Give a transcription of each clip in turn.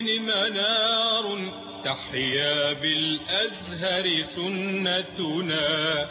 منار تحيا بالأزهر سنتنا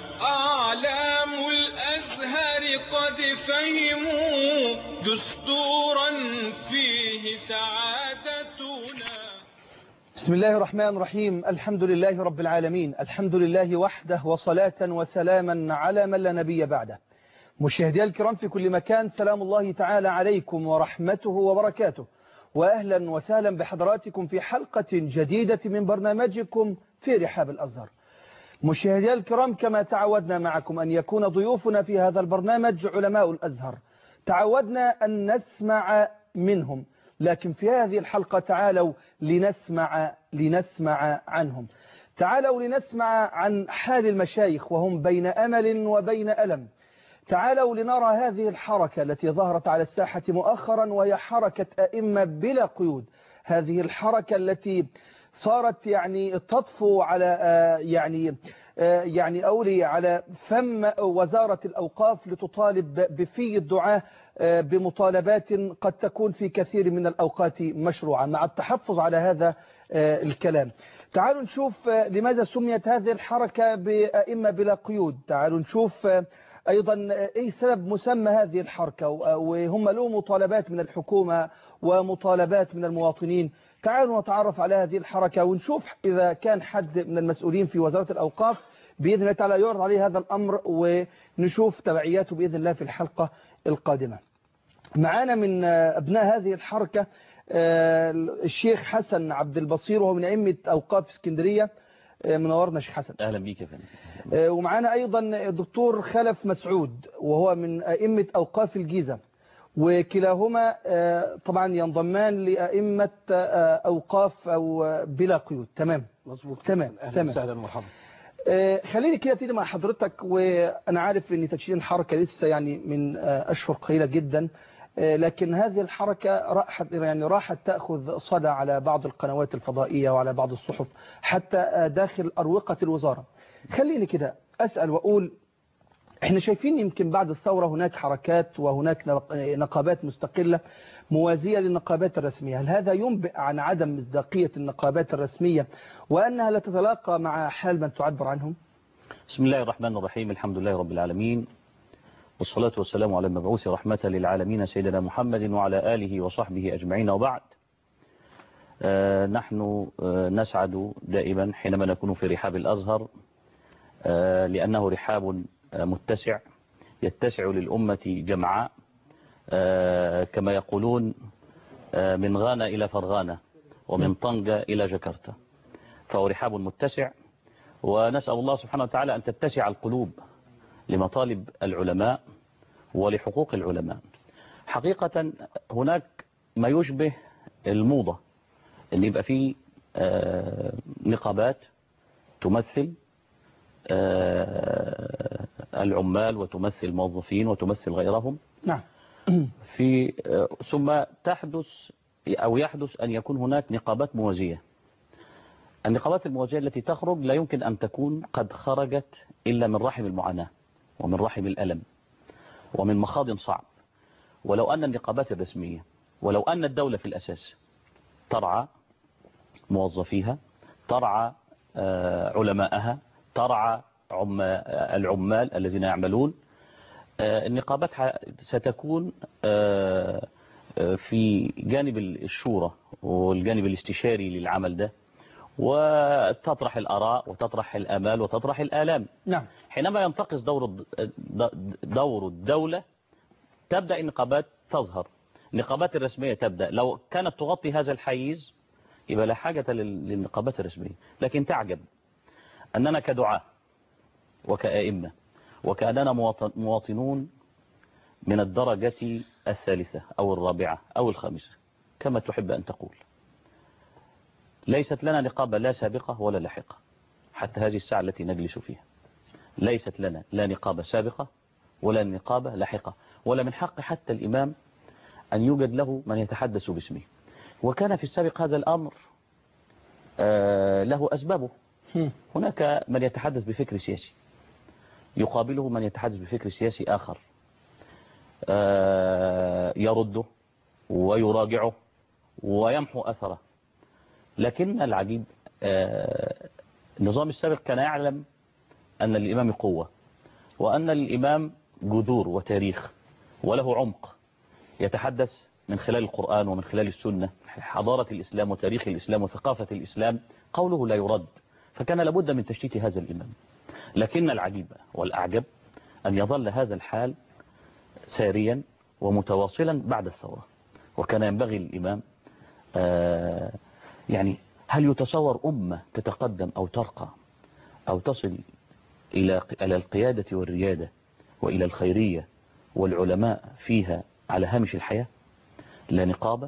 أعلام الأزهر قد فهموا دستورا فيه سعادتنا بسم الله الرحمن الرحيم الحمد لله رب العالمين الحمد لله وحده وصلاة وسلاما على من لا نبي بعده مشاهدي الكرام في كل مكان سلام الله تعالى عليكم ورحمته وبركاته وأهلا وسهلا بحضراتكم في حلقة جديدة من برنامجكم في رحاب الأزهر مشاهدي الكرام كما تعودنا معكم أن يكون ضيوفنا في هذا البرنامج علماء الأزهر تعودنا أن نسمع منهم لكن في هذه الحلقة تعالوا لنسمع لنسمع عنهم تعالوا لنسمع عن حال المشايخ وهم بين أمل وبين ألم تعالوا لنرى هذه الحركة التي ظهرت على الساحة مؤخرا وهي حركة أئمة بلا قيود هذه الحركة التي صارت يعني تطفو على يعني يعني أولي على فم وزارة الأوقاف لتطالب بفي الدعاء بمطالبات قد تكون في كثير من الأوقات مشروعة مع التحفظ على هذا الكلام تعالوا نشوف لماذا سميت هذه الحركة بأئمة بلا قيود تعالوا نشوف أيضا أي سبب مسمى هذه الحركة وهم له مطالبات من الحكومة ومطالبات من المواطنين تعالوا نتعرف على هذه الحركة ونشوف إذا كان حد من المسؤولين في وزارة الأوقاف بإذن الله تعالى يعرض عليه هذا الأمر ونشوف تبعياته بإذن الله في الحلقة القادمة معانا من أبناء هذه الحركة الشيخ حسن عبد البصير وهو من أئمة أوقاف اسكندرية منورنا شيخ حسن أهلا بيك يا فندم ومعانا أيضا الدكتور خلف مسعود وهو من أئمة أوقاف الجيزة وكلاهما طبعا ينضمان لأئمة أوقاف أو بلا قيود تمام مظبوط تمام اهلا تمام وسهلا مرحبا خليني كده ابتدي مع حضرتك وأنا عارف أن تدشين الحركة لسه يعني من أشهر قليلة جدا لكن هذه الحركة راحت يعني راحت تأخذ صدى على بعض القنوات الفضائية وعلى بعض الصحف حتى داخل أروقة الوزارة خليني كده أسأل وأقول احنا شايفين يمكن بعد الثورة هناك حركات وهناك نقابات مستقلة موازية للنقابات الرسمية هل هذا ينبئ عن عدم مصداقية النقابات الرسمية وأنها لا تتلاقى مع حال من تعبر عنهم بسم الله الرحمن الرحيم الحمد لله رب العالمين والصلاة والسلام على المبعوث رحمة للعالمين سيدنا محمد وعلى آله وصحبه أجمعين وبعد آه نحن آه نسعد دائما حينما نكون في رحاب الأزهر آه لأنه رحاب متسع يتسع للأمة جمعاء كما يقولون من غانا إلى فرغانة ومن طنجة إلى جاكرتا فهو رحاب متسع ونسأل الله سبحانه وتعالى أن تتسع القلوب لمطالب العلماء ولحقوق العلماء حقيقة هناك ما يشبه الموضة أن يبقى فيه نقابات تمثل العمال وتمثل الموظفين وتمثل غيرهم نعم في ثم تحدث أو يحدث أن يكون هناك نقابات موازية النقابات الموازية التي تخرج لا يمكن أن تكون قد خرجت إلا من رحم المعاناة ومن رحم الألم ومن مخاض صعب ولو أن النقابات الرسمية ولو أن الدولة في الأساس ترعى موظفيها ترعى علماءها ترعى العمال الذين يعملون النقابات ستكون في جانب الشورى والجانب الاستشاري للعمل ده وتطرح الآراء وتطرح الآمال وتطرح الآلام نعم حينما ينتقص دور دور الدولة تبدأ النقابات تظهر النقابات الرسمية تبدأ لو كانت تغطي هذا الحيز يبقى لا حاجة للنقابات الرسمية لكن تعجب أننا كدعاة وكأئمة وكأننا مواطنون من الدرجة الثالثة أو الرابعة أو الخامسة كما تحب أن تقول ليست لنا نقابة لا سابقة ولا لاحقة حتى هذه الساعة التي نجلس فيها ليست لنا لا نقابة سابقة ولا نقابة لاحقة ولا من حق حتى الإمام أن يوجد له من يتحدث باسمه وكان في السابق هذا الأمر له أسبابه هناك من يتحدث بفكر سياسي يقابله من يتحدث بفكر سياسي آخر يرده ويراجعه ويمحو أثره لكن العجيب آه، النظام السابق كان يعلم أن الإمام قوة وأن الإمام جذور وتاريخ وله عمق يتحدث من خلال القرآن ومن خلال السنة حضارة الإسلام وتاريخ الإسلام وثقافة الإسلام قوله لا يرد فكان لابد من تشتيت هذا الإمام لكن العجيب والأعجب أن يظل هذا الحال ساريا ومتواصلا بعد الثورة وكان ينبغي الإمام آه، يعني هل يتصور أمة تتقدم أو ترقى أو تصل إلى إلى القيادة والريادة وإلى الخيرية والعلماء فيها على هامش الحياة لا نقابة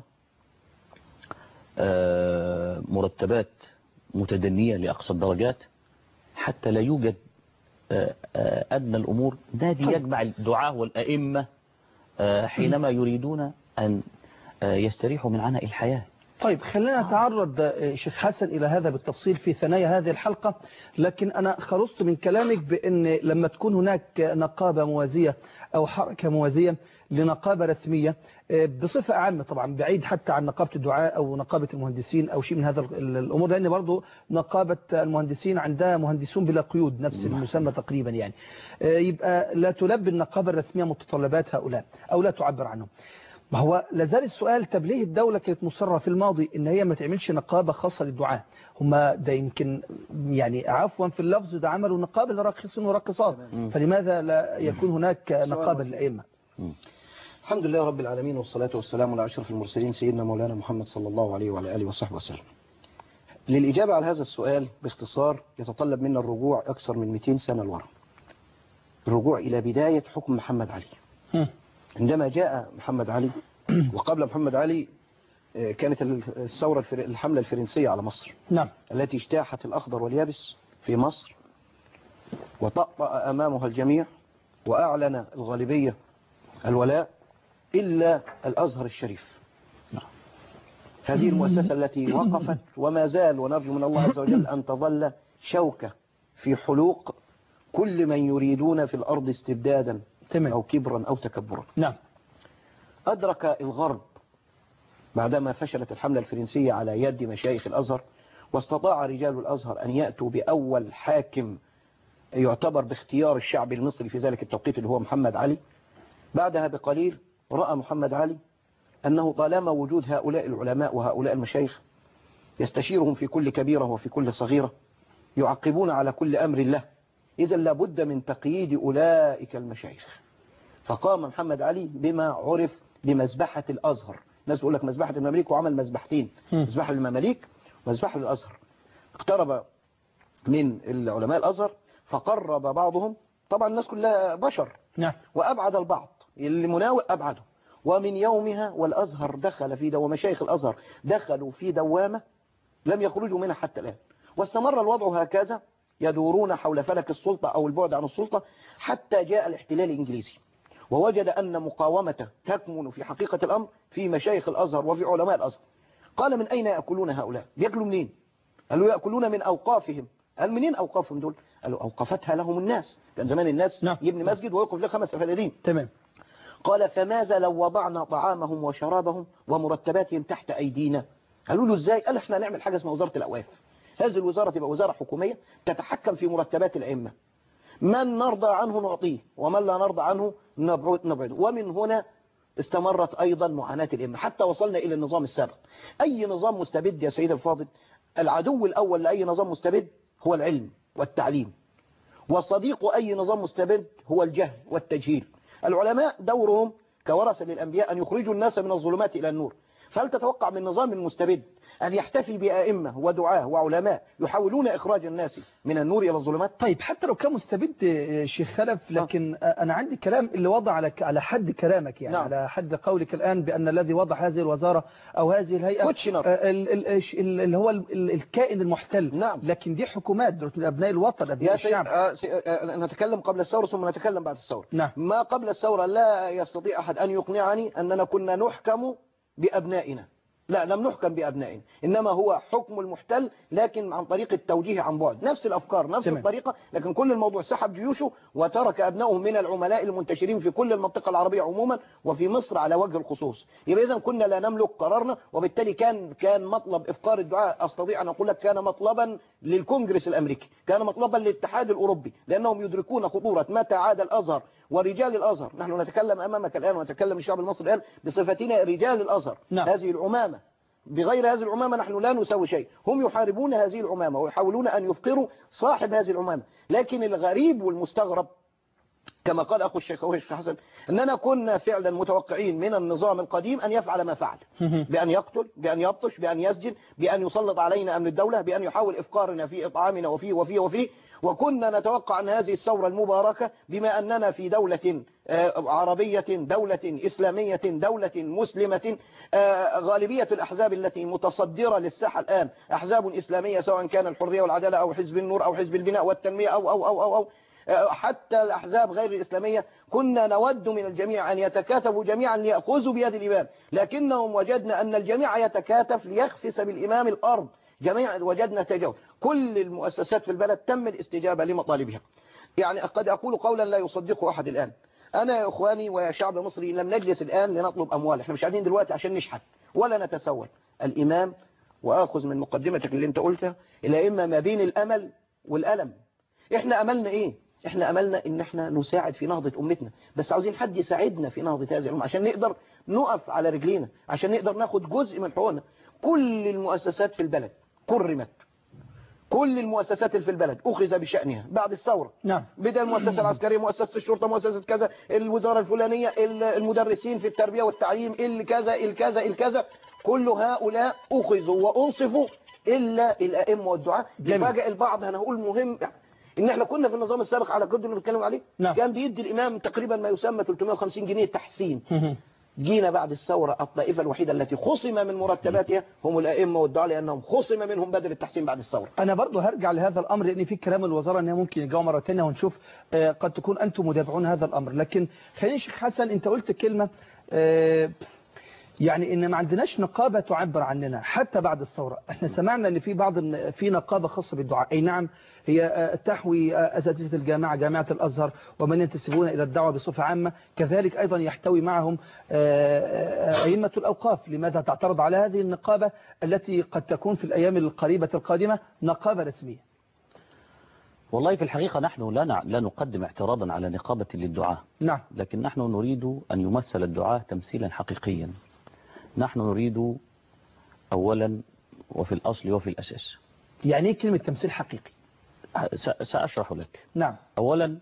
آه، مرتبات متدنية لأقصى الدرجات حتى لا يوجد آه، آه، أدنى الأمور نادي يجمع الدعاة والأئمة آه، حينما يريدون أن آه، يستريحوا من عناء الحياة طيب خلينا نتعرض آه، شيخ حسن إلى هذا بالتفصيل في ثنايا هذه الحلقة لكن أنا خلصت من كلامك بأن لما تكون هناك نقابة موازية أو حركة موازية لنقابة رسمية آه، بصفة عامة طبعا بعيد حتى عن نقابة الدعاء أو نقابة المهندسين أو شيء من هذا ال- الأمور لأن برضو نقابة المهندسين عندها مهندسون بلا قيود نفس المسمى تقريبا يعني آه، يبقى لا تلبي النقابة الرسمية متطلبات هؤلاء أو لا تعبر عنهم ما هو لازال السؤال طب ليه الدولة كانت مصرة في الماضي ان هي ما تعملش نقابة خاصة للدعاة هما ده يمكن يعني عفوا في اللفظ ده عملوا نقابة لراقصين وراقصات فلماذا لا يكون هناك نقابة للأئمة الحمد لله رب العالمين والصلاة والسلام على أشرف المرسلين سيدنا مولانا محمد صلى الله عليه وعلى آله وصحبه وسلم للإجابة على هذا السؤال باختصار يتطلب منا الرجوع أكثر من 200 سنة لورا الرجوع إلى بداية حكم محمد علي هم. عندما جاء محمد علي وقبل محمد علي آه، كانت الثورة الفر- الحملة الفرنسية على مصر نعم التي اجتاحت الأخضر واليابس في مصر وطأطأ أمامها الجميع وأعلن الغالبية الولاء إلا الأزهر الشريف هذه المؤسسة التي وقفت وما زال ونرجو من الله عز وجل أن تظل شوكة في حلوق كل من يريدون في الأرض استبدادا تمام أو كبرا أو تكبرا نعم أدرك الغرب بعدما فشلت الحملة الفرنسية على يد مشايخ الأزهر واستطاع رجال الأزهر أن يأتوا بأول حاكم يعتبر باختيار الشعب المصري في ذلك التوقيت اللي هو محمد علي بعدها بقليل رأى محمد علي أنه طالما وجود هؤلاء العلماء وهؤلاء المشايخ يستشيرهم في كل كبيرة وفي كل صغيرة يعقبون على كل أمر له إذا لابد من تقييد أولئك المشايخ فقام محمد علي بما عرف بمذبحة الأزهر الناس بيقول لك مذبحة المماليك وعمل مذبحتين هم. مذبحة للمماليك ومذبحة للأزهر اقترب من العلماء الأزهر فقرب بعضهم طبعا الناس كلها بشر نعم وأبعد البعض اللي مناوئ أبعده ومن يومها والأزهر دخل في دوامة مشايخ الأزهر دخلوا في دوامة لم يخرجوا منها حتى الآن واستمر الوضع هكذا يدورون حول فلك السلطة أو البعد عن السلطة حتى جاء الاحتلال الإنجليزي ووجد أن مقاومته تكمن في حقيقة الأمر في مشايخ الأزهر وفي علماء الأزهر قال من أين يأكلون هؤلاء بيأكلوا منين قالوا يأكلون من أوقافهم قال منين أوقافهم دول قالوا أوقفتها لهم الناس كان زمان الناس نعم. يبني مسجد ويوقف له خمس فدادين تمام قال فماذا لو وضعنا طعامهم وشرابهم ومرتباتهم تحت أيدينا قالوا له ازاي قال احنا هنعمل حاجة اسمها وزارة الأوقاف هذه الوزارة تبقى وزارة حكومية تتحكم في مرتبات الأئمة من نرضى عنه نعطيه ومن لا نرضى عنه نبعد نبعده ومن هنا استمرت أيضا معاناة الأئمة حتى وصلنا إلى النظام السابق أي نظام مستبد يا سيد الفاضل العدو الأول لأي نظام مستبد هو العلم والتعليم وصديق أي نظام مستبد هو الجهل والتجهيل العلماء دورهم كورثة للأنبياء أن يخرجوا الناس من الظلمات إلى النور فهل تتوقع من نظام مستبد أن يحتفي بأئمة ودعاة وعلماء يحاولون إخراج الناس من النور إلى الظلمات طيب حتى لو كان مستبد آه، شيخ خلف لكن آه، أنا عندي كلام اللي وضع على على حد كلامك يعني نعم. على حد قولك الآن بأن الذي وضع هذه الوزارة أو هذه الهيئة كوتشنر. آه، ال- ال- إيش- ال- اللي هو ال- ال- الكائن المحتل نعم. لكن دي حكومات دول من أبناء الوطن أبناء يا سيد الشعب آه، سي- آه، نتكلم قبل الثورة ثم نتكلم بعد الثورة نعم. ما قبل الثورة لا يستطيع أحد أن يقنعني أننا كنا نحكم بأبنائنا لا لم نحكم بأبنائنا إنما هو حكم المحتل لكن عن طريق التوجيه عن بعد نفس الأفكار نفس تمام. الطريقة لكن كل الموضوع سحب جيوشه وترك أبنائه من العملاء المنتشرين في كل المنطقة العربية عموما وفي مصر على وجه الخصوص يبقى إذا كنا لا نملك قرارنا وبالتالي كان كان مطلب إفقار الدعاء أستطيع أن أقول لك كان مطلبا للكونجرس الأمريكي كان مطلبا للاتحاد الأوروبي لأنهم يدركون خطورة متى عاد الأزهر ورجال الأزهر نحن نتكلم أمامك الآن ونتكلم الشعب المصري الآن بصفتنا رجال الأزهر نعم. هذه العمامة بغير هذه العمامة نحن لا نسوي شيء هم يحاربون هذه العمامة ويحاولون أن يفقروا صاحب هذه العمامة لكن الغريب والمستغرب كما قال أخو الشيخ أويش حسن أننا كنا فعلا متوقعين من النظام القديم أن يفعل ما فعل بأن يقتل بأن يبطش بأن يسجن بأن يسلط علينا أمن الدولة بأن يحاول إفقارنا في إطعامنا وفيه وفيه وفيه وكنا نتوقع أن هذه الثورة المباركة بما أننا في دولة آه، عربية دولة إسلامية دولة مسلمة آه، غالبية الأحزاب التي متصدرة للساحة الآن أحزاب إسلامية سواء كان الحرية والعدالة أو حزب النور أو حزب البناء والتنمية أو أو أو أو, أو حتى الأحزاب غير الإسلامية كنا نود من الجميع أن يتكاتفوا جميعا ليأخذوا بيد الإمام لكنهم وجدنا أن الجميع يتكاتف ليخفس بالإمام الأرض جميع وجدنا تجاوز كل المؤسسات في البلد تم الاستجابة لمطالبها يعني قد أقول قولا لا يصدقه أحد الآن أنا يا إخواني ويا شعب مصري لم نجلس الآن لنطلب أموال احنا مش قاعدين دلوقتي عشان نشحت ولا نتسول الإمام وآخذ من مقدمتك اللي انت قلتها إلى إما ما بين الأمل والألم احنا أملنا إيه احنا أملنا إن احنا نساعد في نهضة أمتنا بس عاوزين حد يساعدنا في نهضة هذه الأمة عشان نقدر نقف على رجلينا عشان نقدر ناخد جزء من حقوقنا كل المؤسسات في البلد كرمت كل المؤسسات اللي في البلد أخذ بشأنها بعد الثورة نعم بدأ المؤسسة العسكرية مؤسسة الشرطة مؤسسة كذا الوزارة الفلانية ال- المدرسين في التربية والتعليم الكذا الكذا الكذا كل هؤلاء أخذوا وأنصفوا إلا الأئمة والدعاء جميل. يفاجئ البعض أنا هقول مهم إن إحنا كنا في النظام السابق على قدر اللي بنتكلم عليه نعم. كان بيدي الإمام تقريبا ما يسمى 350 جنيه تحسين جينا بعد الثورة الطائفة الوحيدة التي خصم من مرتباتها هم الأئمة والدعاء لأنهم خصم منهم بدل التحسين بعد الثورة انا برضو هرجع لهذا الامر لان في كلام الوزاره انها ممكن يرجعوا مره ثانيه ونشوف آه، قد تكون انتم مدافعون هذا الامر لكن خليني شيخ حسن انت قلت كلمه آه، يعني ان ما عندناش نقابه تعبر عننا حتى بعد الثوره احنا سمعنا ان في بعض الن- في نقابه خاصه بالدعاء اي نعم هي آه، تحوي آه، اساتذه الجامعه جامعه الازهر ومن ينتسبون الى الدعوه بصفه عامه كذلك ايضا يحتوي معهم آه، آه، ائمه الاوقاف لماذا تعترض على هذه النقابه التي قد تكون في الايام القريبه القادمه نقابه رسميه والله في الحقيقة نحن لا نع- لا نقدم اعتراضا على نقابة للدعاة نعم لكن نحن نريد أن يمثل الدعاة تمثيلا حقيقيا نحن نريد أولا وفي الأصل وفي الأساس يعني ايه كلمة تمثيل حقيقي س- سأشرح لك نعم أولا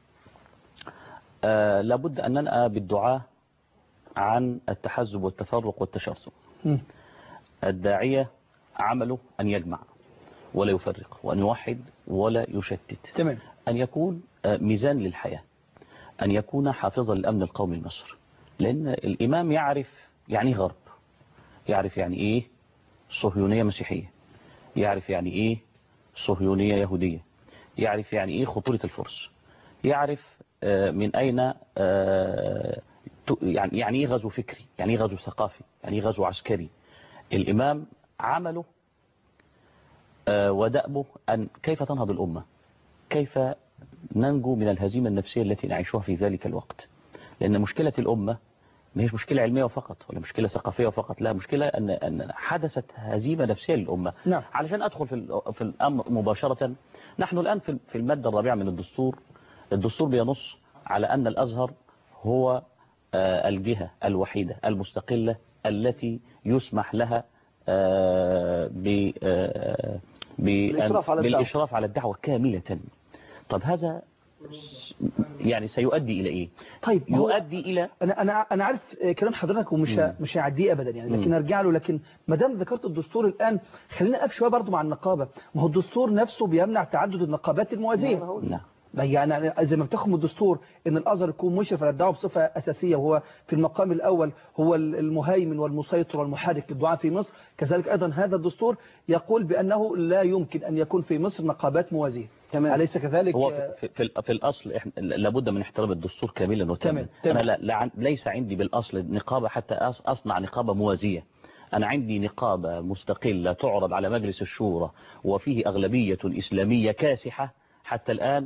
آه لابد أن ننأى بالدعاة عن التحزب والتفرق والتشرذم مم. الداعية عمله أن يجمع ولا يفرق وأن يوحد ولا يشتت تمام أن يكون آه، ميزان للحياة أن يكون حافظا للأمن القومي لمصر لأن الإمام يعرف يعني إيه غرب يعرف يعني إيه صهيونية مسيحية يعرف يعني إيه صهيونية يهودية يعرف يعني إيه خطورة الفرس يعرف آه، من أين آه، ت- يعني يعني إيه غزو فكري يعني إيه غزو ثقافي يعني إيه غزو عسكري الإمام عمله آه، ودأبه أن كيف تنهض الأمة كيف ننجو من الهزيمة النفسية التي نعيشها في ذلك الوقت لأن مشكلة الأمة ما هيش مشكلة علمية فقط ولا مشكلة ثقافية فقط لا مشكلة أن, أن حدثت هزيمة نفسية للأمة نعم. علشان أدخل في, ال- في الأمر مباشرة نحن الآن في في المادة الرابعة من الدستور الدستور بينص على أن الأزهر هو آه، الجهة الوحيدة المستقلة التي يسمح لها آه، ب آه، ب- بالإشراف على الدعوة. بالإشراف على الدعوة كاملة طب هذا يعني سيؤدي إلى إيه طيب ما هو يؤدي إلى انا انا انا عارف كلام حضرتك ومش ه- مش هيعديه ابدا يعني لكن مم. ارجع له لكن ما دام ذكرت الدستور الان خلينا نقف شويه برضه مع النقابه ما هو الدستور نفسه بيمنع تعدد النقابات الموازيه نعم يعني زي ما بتاخد من الدستور ان الازهر يكون مشرف على الدعوه بصفه اساسيه وهو في المقام الاول هو المهيمن والمسيطر والمحرك للدعاء في مصر كذلك ايضا هذا الدستور يقول بانه لا يمكن ان يكون في مصر نقابات موازيه تمام. اليس كذلك هو في, في, في, ال- في الأصل إحنا لابد من احترام الدستور كاملا وتماما تمام، تمام. أنا لا لا عن- ليس عندي بالأصل نقابة حتى أص- أصنع نقابة موازية أنا عندي نقابة مستقلة تعرض على مجلس الشورى وفيه أغلبية إسلامية كاسحة حتى الآن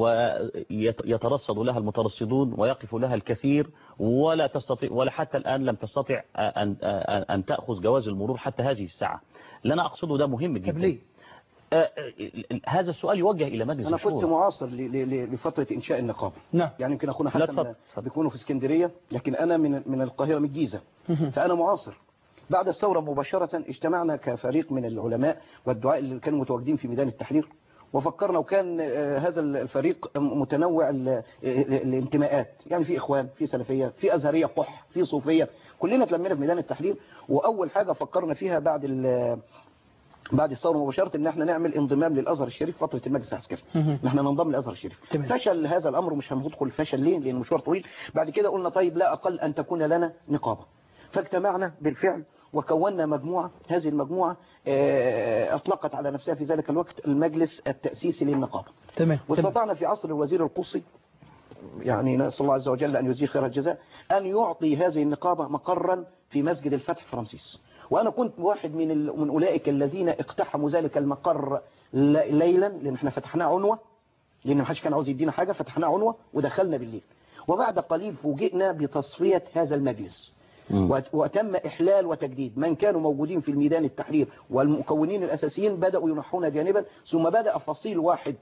ويترصد لها المترصدون ويقف لها الكثير ولا تستطيع ولا حتى الآن لم تستطيع أن, أن تأخذ جواز المرور حتى هذه الساعة اللي أنا أقصده ده مهم جدا طب ليه؟ آه، آه، هذا السؤال يوجه إلى مجلس انا كنت الشورى معاصر ل- ل- ل- لفتره انشاء النقابه نعم يعني يمكن اخونا لا، حسن اتفضل، اتفضل. بيكونوا في اسكندريه لكن انا من من القاهره من الجيزه فانا معاصر بعد الثوره مباشره اجتمعنا كفريق من العلماء والدعاء اللي كانوا متواجدين في ميدان التحرير وفكرنا وكان آه، هذا الفريق متنوع ال- ال- الانتماءات يعني في اخوان في سلفيه في ازهريه قح في صوفيه كلنا اتلمينا في ميدان التحرير واول حاجه فكرنا فيها بعد ال- بعد الثوره مباشره ان احنا نعمل انضمام للازهر الشريف فتره المجلس العسكري ان احنا ننضم للازهر الشريف تمام. فشل هذا الامر مش هندخل الفشل ليه لان مشوار طويل بعد كده قلنا طيب لا اقل ان تكون لنا نقابه فاجتمعنا بالفعل وكونا مجموعه هذه المجموعه آه، اطلقت على نفسها في ذلك الوقت المجلس التاسيسي للنقابه تمام تمام. واستطعنا في عصر الوزير القصي يعني نسأل الله عز وجل أن يجزيه خير الجزاء أن يعطي هذه النقابة مقرا في مسجد الفتح في رمسيس وأنا كنت واحد من ال- من أولئك الذين اقتحموا ذلك المقر ل- ليلا لأن احنا فتحناه عنوة لأن ما حدش كان عاوز يدينا حاجة فتحناه عنوة ودخلنا بالليل وبعد قليل فوجئنا بتصفية هذا المجلس مم. وت- وتم إحلال وتجديد من كانوا موجودين في الميدان التحرير والمكونين الأساسيين بدأوا ينحون جانبا ثم بدأ فصيل واحد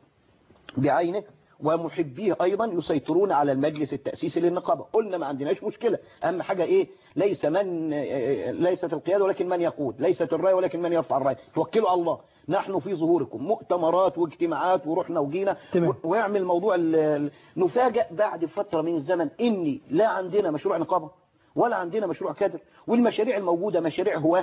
بعينه ومحبيه أيضا يسيطرون على المجلس التأسيسي للنقابة قلنا ما عندناش مشكلة أهم حاجة إيه ليس من ليست القيادة ولكن من يقود ليست الرأي ولكن من يرفع الرأي توكلوا على الله نحن في ظهوركم مؤتمرات واجتماعات ورحنا وجينا تمام. و- ويعمل موضوع ال- ال- نفاجأ بعد فترة من الزمن إني لا عندنا مشروع نقابة ولا عندنا مشروع كادر والمشاريع الموجودة مشاريع هواه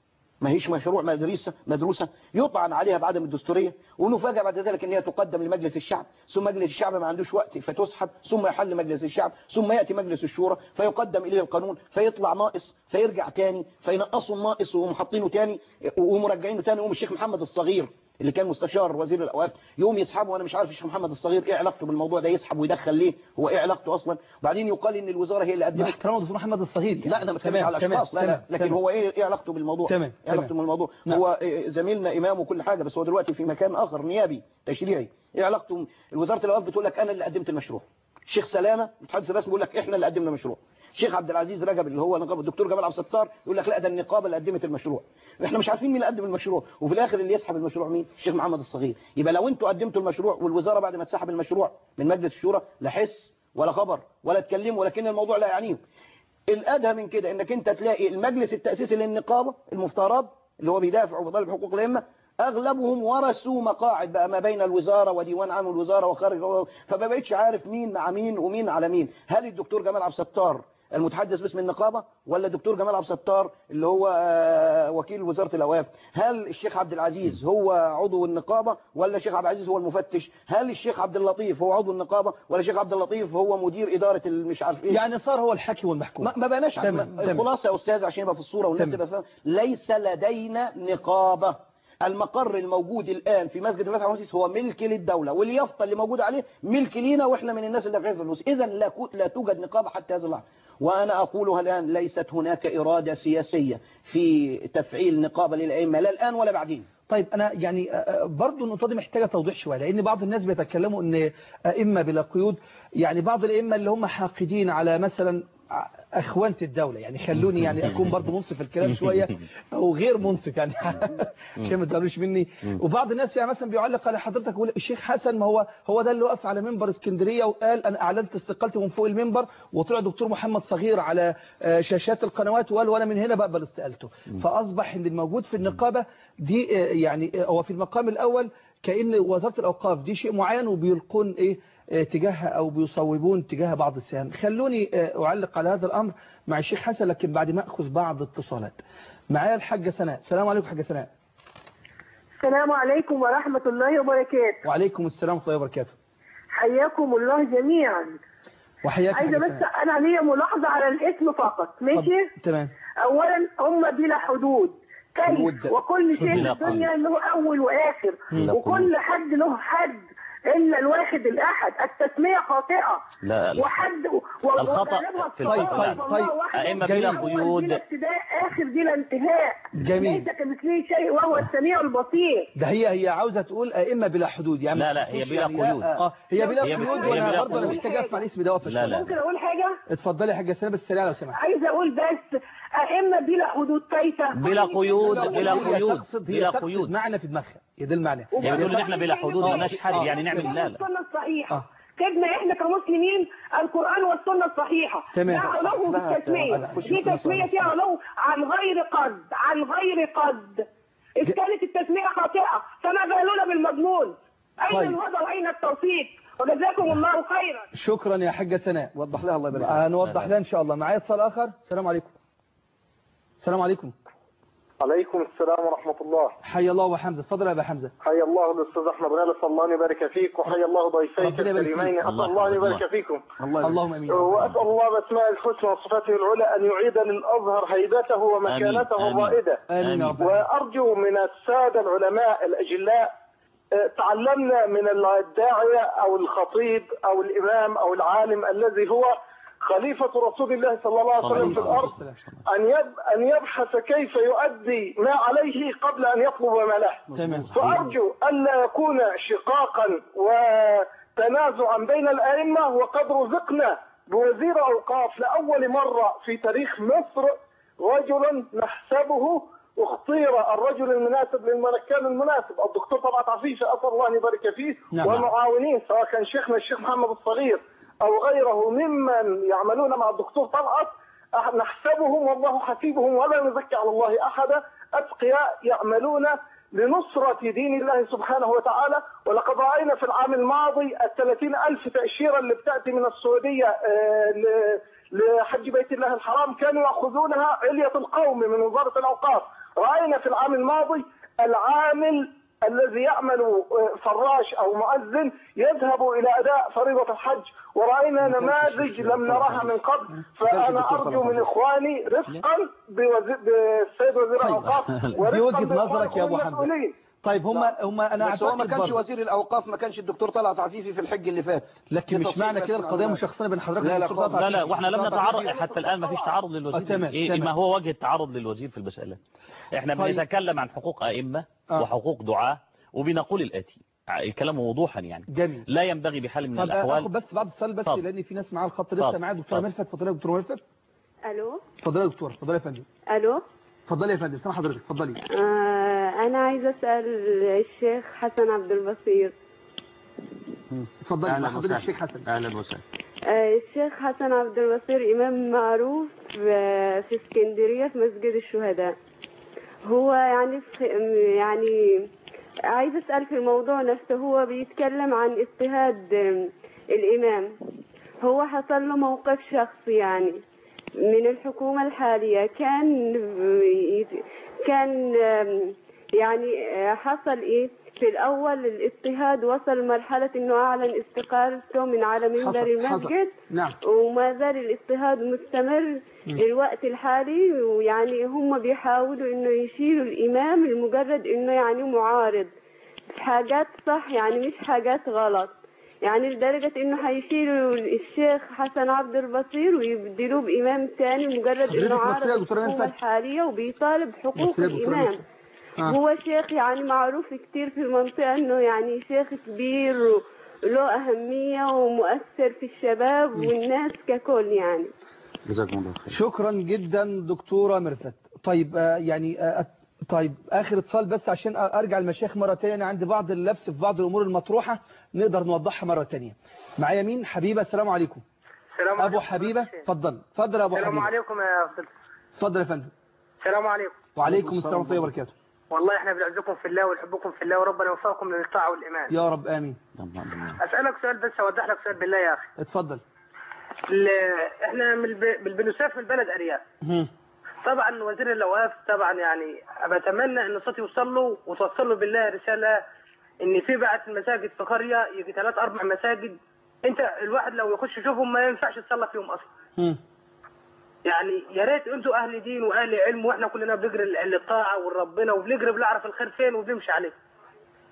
ما هيش مشروع مدرسة مدروسة يطعن عليها بعدم الدستورية ونفاجأ بعد ذلك ان هي تقدم لمجلس الشعب ثم مجلس الشعب ما عندوش وقت فتسحب ثم يحل مجلس الشعب ثم يأتي مجلس الشورى فيقدم إليه القانون فيطلع ناقص فيرجع تاني فينقصوا الناقص ومحطينه تاني ومرجعينه تاني يقوم الشيخ محمد الصغير اللي كان مستشار وزير الاوقاف يوم يسحبه وانا مش عارف الشيخ محمد الصغير ايه علاقته بالموضوع ده يسحب ويدخل ليه هو ايه علاقته اصلا بعدين يقال ان الوزاره هي اللي مع قدمت احترام دكتور محمد الصغير يعني. لا انا بتكلم تمام، على تمام، اشخاص لا لا تمام، لكن تمام. هو ايه ايه علاقته بالموضوع تمام، ايه علاقته تمام. بالموضوع نعم. هو إيه زميلنا امام وكل حاجه بس هو دلوقتي في مكان اخر نيابي تشريعي ايه علاقته وزاره الاوقاف بتقول لك انا اللي قدمت المشروع الشيخ سلامه المتحدث الرسمي بيقول لك احنا اللي قدمنا المشروع الشيخ عبد العزيز رجب اللي هو نقابه الدكتور جمال عبد الستار يقول لك لا ده النقابه اللي قدمت المشروع احنا مش عارفين مين اللي قدم المشروع وفي الاخر اللي يسحب المشروع مين الشيخ محمد الصغير يبقى لو انتوا قدمتوا المشروع والوزاره بعد ما تسحب المشروع من مجلس الشورى لا حس ولا خبر ولا اتكلموا ولكن الموضوع لا يعنيهم الادهى من كده انك انت تلاقي المجلس التاسيسي للنقابه المفترض اللي هو بيدافع وبيطالب حقوق الائمه اغلبهم ورثوا مقاعد بقى ما بين الوزاره وديوان عام الوزاره وخارج فما بقتش عارف مين مع مين ومين على مين هل الدكتور جمال عبد الستار المتحدث باسم النقابة ولا الدكتور جمال عبد الستار اللي هو آه، وكيل وزارة الأوقاف هل الشيخ عبد العزيز هو عضو النقابة ولا الشيخ عبد العزيز هو المفتش هل الشيخ عبد اللطيف هو عضو النقابة ولا الشيخ عبد اللطيف هو مدير إدارة المش عارف إيه يعني صار هو الحكي والمحكوم ما ما بقناش تمام، ما- تمام. الخلاصة يا أستاذ عشان يبقى في الصورة والناس تمام. تبقى فاهمة ليس لدينا نقابة المقر الموجود الآن في مسجد الفتح والمسيس هو ملك للدولة واليافطة اللي موجودة عليه ملك لينا وإحنا من الناس اللي دافعين فلوس إذا لا, كو- لا توجد نقابة حتى هذا اللحظة وأنا أقولها الآن ليست هناك إرادة سياسية في تفعيل نقابة للأئمة لا الآن ولا بعدين طيب انا يعني آه، آه، برضو النقطه دي محتاجه توضيح شويه لان بعض الناس بيتكلموا ان ائمه بلا قيود يعني بعض الائمه اللي هم حاقدين على مثلا ع- اخوانة الدولة يعني خلوني يعني اكون برضو منصف في الكلام شوية او غير منصف يعني عشان ما تزعلوش مني وبعض الناس يعني مثلا بيعلق على حضرتك يقول الشيخ حسن ما هو هو ده اللي وقف على منبر اسكندرية وقال انا اعلنت استقالتي من فوق المنبر وطلع دكتور محمد صغير على آه، شاشات القنوات وقال وانا من هنا بقبل استقالته فاصبح ان الموجود في النقابة دي آه، يعني آه، هو في المقام الاول كأن وزارة الأوقاف دي شيء معين وبيلقون إيه آه، تجاهها أو بيصوبون تجاه بعض السهام خلوني آه، أعلق على هذا الأمر مع الشيخ حسن لكن بعد ما أخذ بعض اتصالات معايا الحاجة سناء السلام عليكم حاجة سناء السلام عليكم ورحمة الله وبركاته وعليكم السلام ورحمة الله وبركاته حياكم الله جميعا وحياك عايزة حاجة بس سناء أنا ليا ملاحظة على الاسم فقط ماشي اتفضل. تمام أولا هم بلا حدود حدود. كيف وكل شيء في بلا الدنيا له أول وآخر بلا وكل حد له حد الا الواحد الاحد التسميه خاطئه لا لا. وحد الخطأ وغالبها في الصواب الخطأ. والله طيب، واحد. أئمة بلا أول قيود. بلا ابتداء اخر بلا انتهاء جميل. ليس كمثله شيء وهو السميع البصير ده هي هي عاوزة تقول أئمة بلا حدود يعني لا، ما لا، هي تقولش بلا يعني قيود. اه آه، هي بلا هي- قيود هي وانا بلا برضه انا قيود. محتاج اسمع الاسم ده وقف لا، لا. ممكن اقول حاجه اتفضلي يا حاجة سلام بس سريعة لو سمحت عايزه اقول بس ائمه بلا حدود كيف بلا قيود بلا هي قيود تقصد هي بلا تقصد قيود معنى في دماغها هي ده المعنى هي بتقول ان احنا بلا حدود آه. مالناش حد يعني نعمل لا لا السنه الصحيحه آه. كتبنا احنا كمسلمين القران والسنه الصحيحه تمام. لا علو لا، في التسميه لا، لا، دي تسميه فيها علو عن غير قصد عن غير قصد اذ كانت التسميه خاطئه فما بالنا بالمضمون اين طيب. الهدى واين التوفيق وجزاكم الله خيرا شكرا يا حاجة سناء وضح لها الله يبارك فيك. هنوضح لها ان شاء الله معايا اتصال اخر السلام عليكم السلام عليكم عليكم السلام ورحمة الله حي الله وحمزة اتفضل يا ابا حمزة حيا الله الأستاذ أحمد غالي صلى الله أن يبارك فيك وحيا الله ضيفيك ربنا يبارك فيك. الكريمين أسأل الله الله أن يحفظك يبارك فيكم الله يبارك اللهم امين وأسأل الله بأسماء الحسنى وصفاته العلى أن يعيد للأزهر هيبته ومكانته آمين. الرائدة امين يا رب وأرجو من السادة العلماء الأجلاء آه، تعلمنا من الداعية أو الخطيب أو الإمام أو العالم الذي هو خليفة رسول الله صلى الله عليه وسلم في الأرض أن يب أن يبحث كيف يؤدي ما عليه قبل أن يطلب ما له تمام فأرجو ألا يكون شقاقا وتنازعا بين الأئمة وقد رزقنا بوزير أوقاف لأول مرة في تاريخ مصر رجلا نحسبه اختير الرجل المناسب للمكان المناسب الدكتور طلعت عفيفة أسأل الله أن يبارك فيه نعم. ومعاونيه سواء كان شيخنا الشيخ محمد الصغير أو غيره ممن يعملون مع الدكتور طلعت أح- نحسبهم والله حسيبهم ولا نزكي على الله أحدا أتقياء يعملون لنصرة دين الله سبحانه وتعالى ولقد رأينا في العام الماضي الثلاثين ألف تأشيرة اللي بتأتي من السعودية آه، ل- لحج بيت الله الحرام كانوا يأخذونها علية القوم من وزارة الأوقاف رأينا في العام الماضي العامل الذي يعمل آه، فراش أو مؤذن يذهب إلى أداء فريضة الحج ورأينا نماذج لم نراها من قبل فأنا أرجو من إخواني رفقا بوزي- بالسيد وزير طيب. الأوقاف دي ورفقا وجهة نظرك يا أبو بإخوانكم حمزة. المسؤولين. طيب هم هم انا بس هو ما اعتقد كانش برضه. وزير الاوقاف ما كانش الدكتور طلعت عفيفي في الحج اللي فات لكن دي مش تفصيل معنى بس كده عن القضيه الله. مشخصنه بين حضرتك لا، لا والدكتور خالص. طلعت لا لا عفيفي. واحنا لم الدكتور نتعرض طلعت حتى الآن ما فيش تعرض آه، للوزير تمام، إيه تمام. ما هو وجه التعرض للوزير في المسألة احنا طيب. بنتكلم عن حقوق أئمة آه. وحقوق دعاة وبنقول الآتي الكلام وضوحا يعني جميل لا ينبغي بحال من طب اخد الأحوال بس بعض السؤال بس اتفضل. لان في ناس معاها الخط لسه اتفضل. معايا دكتوره اتفضل. ملفت اتفضلي يا دكتوره ملفت الو اتفضلي يا دكتوره اتفضلي يا فندم الو اتفضلي يا فندم سامح حضرتك اتفضلي آه انا عايزه اسال الشيخ حسن عبد البصير اتفضلي أهلا مع حضرتك وسهلا. الشيخ حسن أهلا وسهلا آه الشيخ حسن عبد البصير امام معروف آه، في اسكندريه في مسجد الشهداء هو يعني في يعني عايز اسال في الموضوع نفسه هو بيتكلم عن اجتهاد آم، الامام هو حصل له موقف شخصي يعني من الحكومة الحالية كان كان آم، يعني آه، حصل ايه في الاول الاضطهاد وصل مرحلة انه اعلن استقالته من على منبر حصل حصل المسجد نعم وما زال الاضطهاد مستمر الوقت الحالي ويعني هم بيحاولوا انه يشيلوا الامام لمجرد انه يعني معارض في حاجات صح يعني مش حاجات غلط يعني لدرجة انه هيشيلوا الشيخ حسن عبد البصير ويبدلوه بامام تاني مجرد حضرتك انه مصرية عارض يا دكتورة الحكومة نفسك؟ الحالية وبيطالب حقوق مصرية يا دكتورة الامام نفسك؟ آه. هو شيخ يعني معروف كتير في المنطقة انه يعني شيخ كبير وله أهمية ومؤثر في الشباب والناس ككل يعني جزاكم الله خير شكرا جدا دكتورة مرفت طيب آه، يعني آه، طيب آخر اتصال بس عشان أرجع المشايخ مرة تانية أنا عندي بعض اللبس في بعض الأمور المطروحة نقدر نوضحها مرة تانية معايا مين حبيبة السلام عليكم السلام أبو حبيبة اتفضل اتفضل يا أبو السلام حبيبة عليكم يا أستاذ اتفضل يا فندم السلام عليكم وعليكم السلام ورحمة الله وبركاته والله احنا بنعزكم في الله ونحبكم في الله وربنا يوفقكم للطاعة والإيمان يا رب آمين أسألك سؤال بس أوضح لك سؤال بالله يا أخي اتفضل ال- احنا من الب- من بنسافر في البلد أرياف هم. طبعا وزير الاوقاف طبعا يعني بتمنى ان صوتي يوصل له وتوصل له بالله رساله ان في بعض المساجد في قريه يجي ثلاث اربع مساجد انت الواحد لو يخش يشوفهم ما ينفعش يصلى فيهم اصلا هم. يعني يا ريت انتوا اهل دين واهل علم واحنا كلنا بنجري للطاعه ولربنا وبنجري بنعرف الخير فين وبنمشي عليه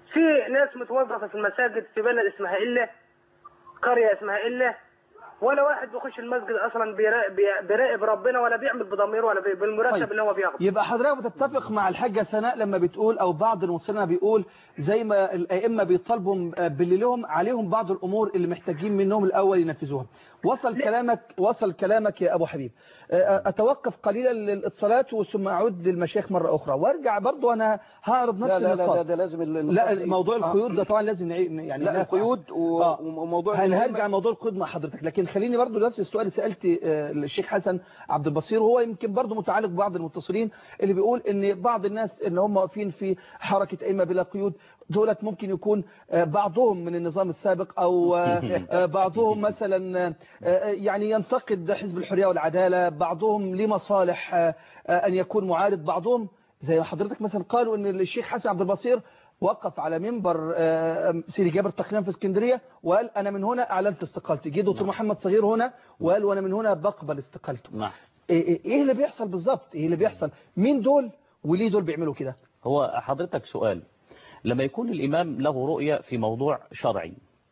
في ناس متوظفه في المساجد في بلد اسمها إله قريه اسمها إله ولا واحد بيخش المسجد اصلا بيراقب, بيراقب ربنا ولا بيعمل بضميره ولا بي- بالمرتب طيب. اللي هو بياخده يبقى حضرتك بتتفق مع الحاجة سناء لما بتقول او بعض المسلمين بيقول زي ما الائمة بيطالبوا باللي لهم عليهم بعض الامور اللي محتاجين منهم الاول ينفذوها وصل كلامك وصل كلامك يا ابو حبيب أه، اتوقف قليلا للاتصالات ثم اعود للمشايخ مرة اخرى وارجع برضو انا هعرض نفس لا لا لا النقاط ده, ده لازم ال- ال- لا موضوع آه. القيود ده طبعا لازم نعي- يعني لا نفع. القيود و- آه. وموضوع هل المهم- هرجع موضوع القيود مع حضرتك لكن خليني برضو نفس السؤال اللي سألت آه، الشيخ حسن عبد البصير وهو يمكن برضو متعلق ببعض المتصلين اللي بيقول ان بعض الناس اللي هم واقفين في حركة ائمه بلا قيود دولت ممكن يكون آه، بعضهم من النظام السابق او آه، آه، بعضهم مثلا آه، آه، يعني ينتقد حزب الحرية والعدالة بعضهم ليه مصالح آه، آه، ان يكون معارض بعضهم زي ما حضرتك مثلا قالوا ان الشيخ حسن عبد البصير وقف على منبر آه، سيدي جابر تقريبا في اسكندريه وقال انا من هنا اعلنت استقالتي جه دكتور محمد صغير هنا وقال وانا من هنا بقبل استقالته نعم ايه إيه- إيه اللي بيحصل بالظبط ايه اللي بيحصل مين دول وليه دول بيعملوا كده هو حضرتك سؤال لما يكون الإمام له رؤية في موضوع شرعي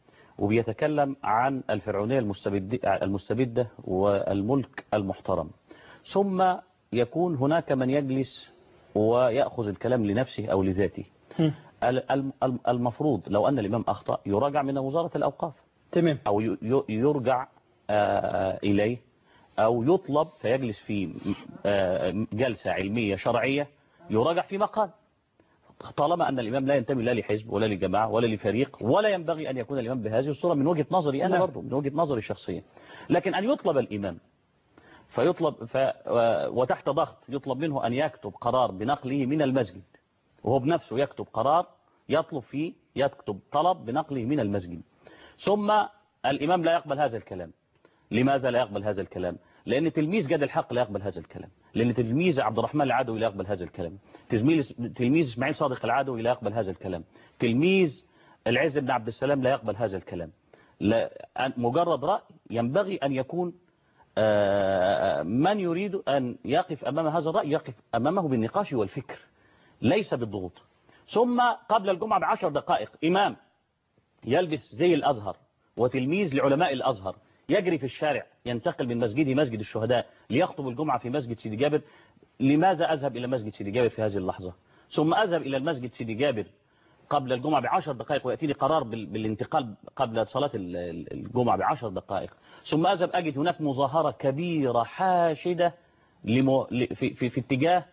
وبيتكلم عن الفرعونية المستبد- المستبدة والملك المحترم ثم يكون هناك من يجلس ويأخذ الكلام لنفسه أو لذاته ال- الم- الم- المفروض لو أن الإمام أخطأ يراجع من وزارة الأوقاف تمام أو ي- ي- يرجع آه، إليه أو يطلب فيجلس في آه، جلسة علمية شرعية يراجع في مقال طالما أن الإمام لا ينتمي لا لحزب ولا لجماعة ولا لفريق ولا ينبغي أن يكون الإمام بهذه الصورة من وجهة نظري أنا نعم. برضو من وجهة نظري الشخصية لكن أن يطلب الإمام فيطلب ف وتحت ضغط يطلب منه أن يكتب قرار بنقله من المسجد وهو بنفسه يكتب قرار يطلب فيه يكتب طلب بنقله من المسجد ثم الإمام لا يقبل هذا الكلام لماذا لا يقبل هذا الكلام لأن تلميذ جاد الحق لا يقبل هذا الكلام لأن تلميذ عبد الرحمن العدوي لا يقبل هذا الكلام تلميذ تلميذ إسماعيل صادق العدوي لا يقبل هذا الكلام تلميذ العز بن عبد السلام لا يقبل هذا الكلام لا أن- مجرد رأي ينبغي أن يكون آه، من يريد أن يقف أمام هذا الرأي يقف أمامه بالنقاش والفكر ليس بالضغوط ثم قبل الجمعة بعشر دقائق إمام يلبس زي الأزهر وتلميذ لعلماء الأزهر يجري في الشارع ينتقل من مسجده مسجد الشهداء ليخطب الجمعة في مسجد سيدي جابر لماذا أذهب إلى مسجد سيدي جابر في هذه اللحظة ثم أذهب إلى المسجد سيدي جابر قبل الجمعة بعشر دقائق ويأتيني قرار بال- بالانتقال قبل صلاة ال- ال- الجمعة بعشر دقائق ثم أذهب أجد هناك مظاهرة كبيرة حاشدة لمو... ل- في, في, في اتجاه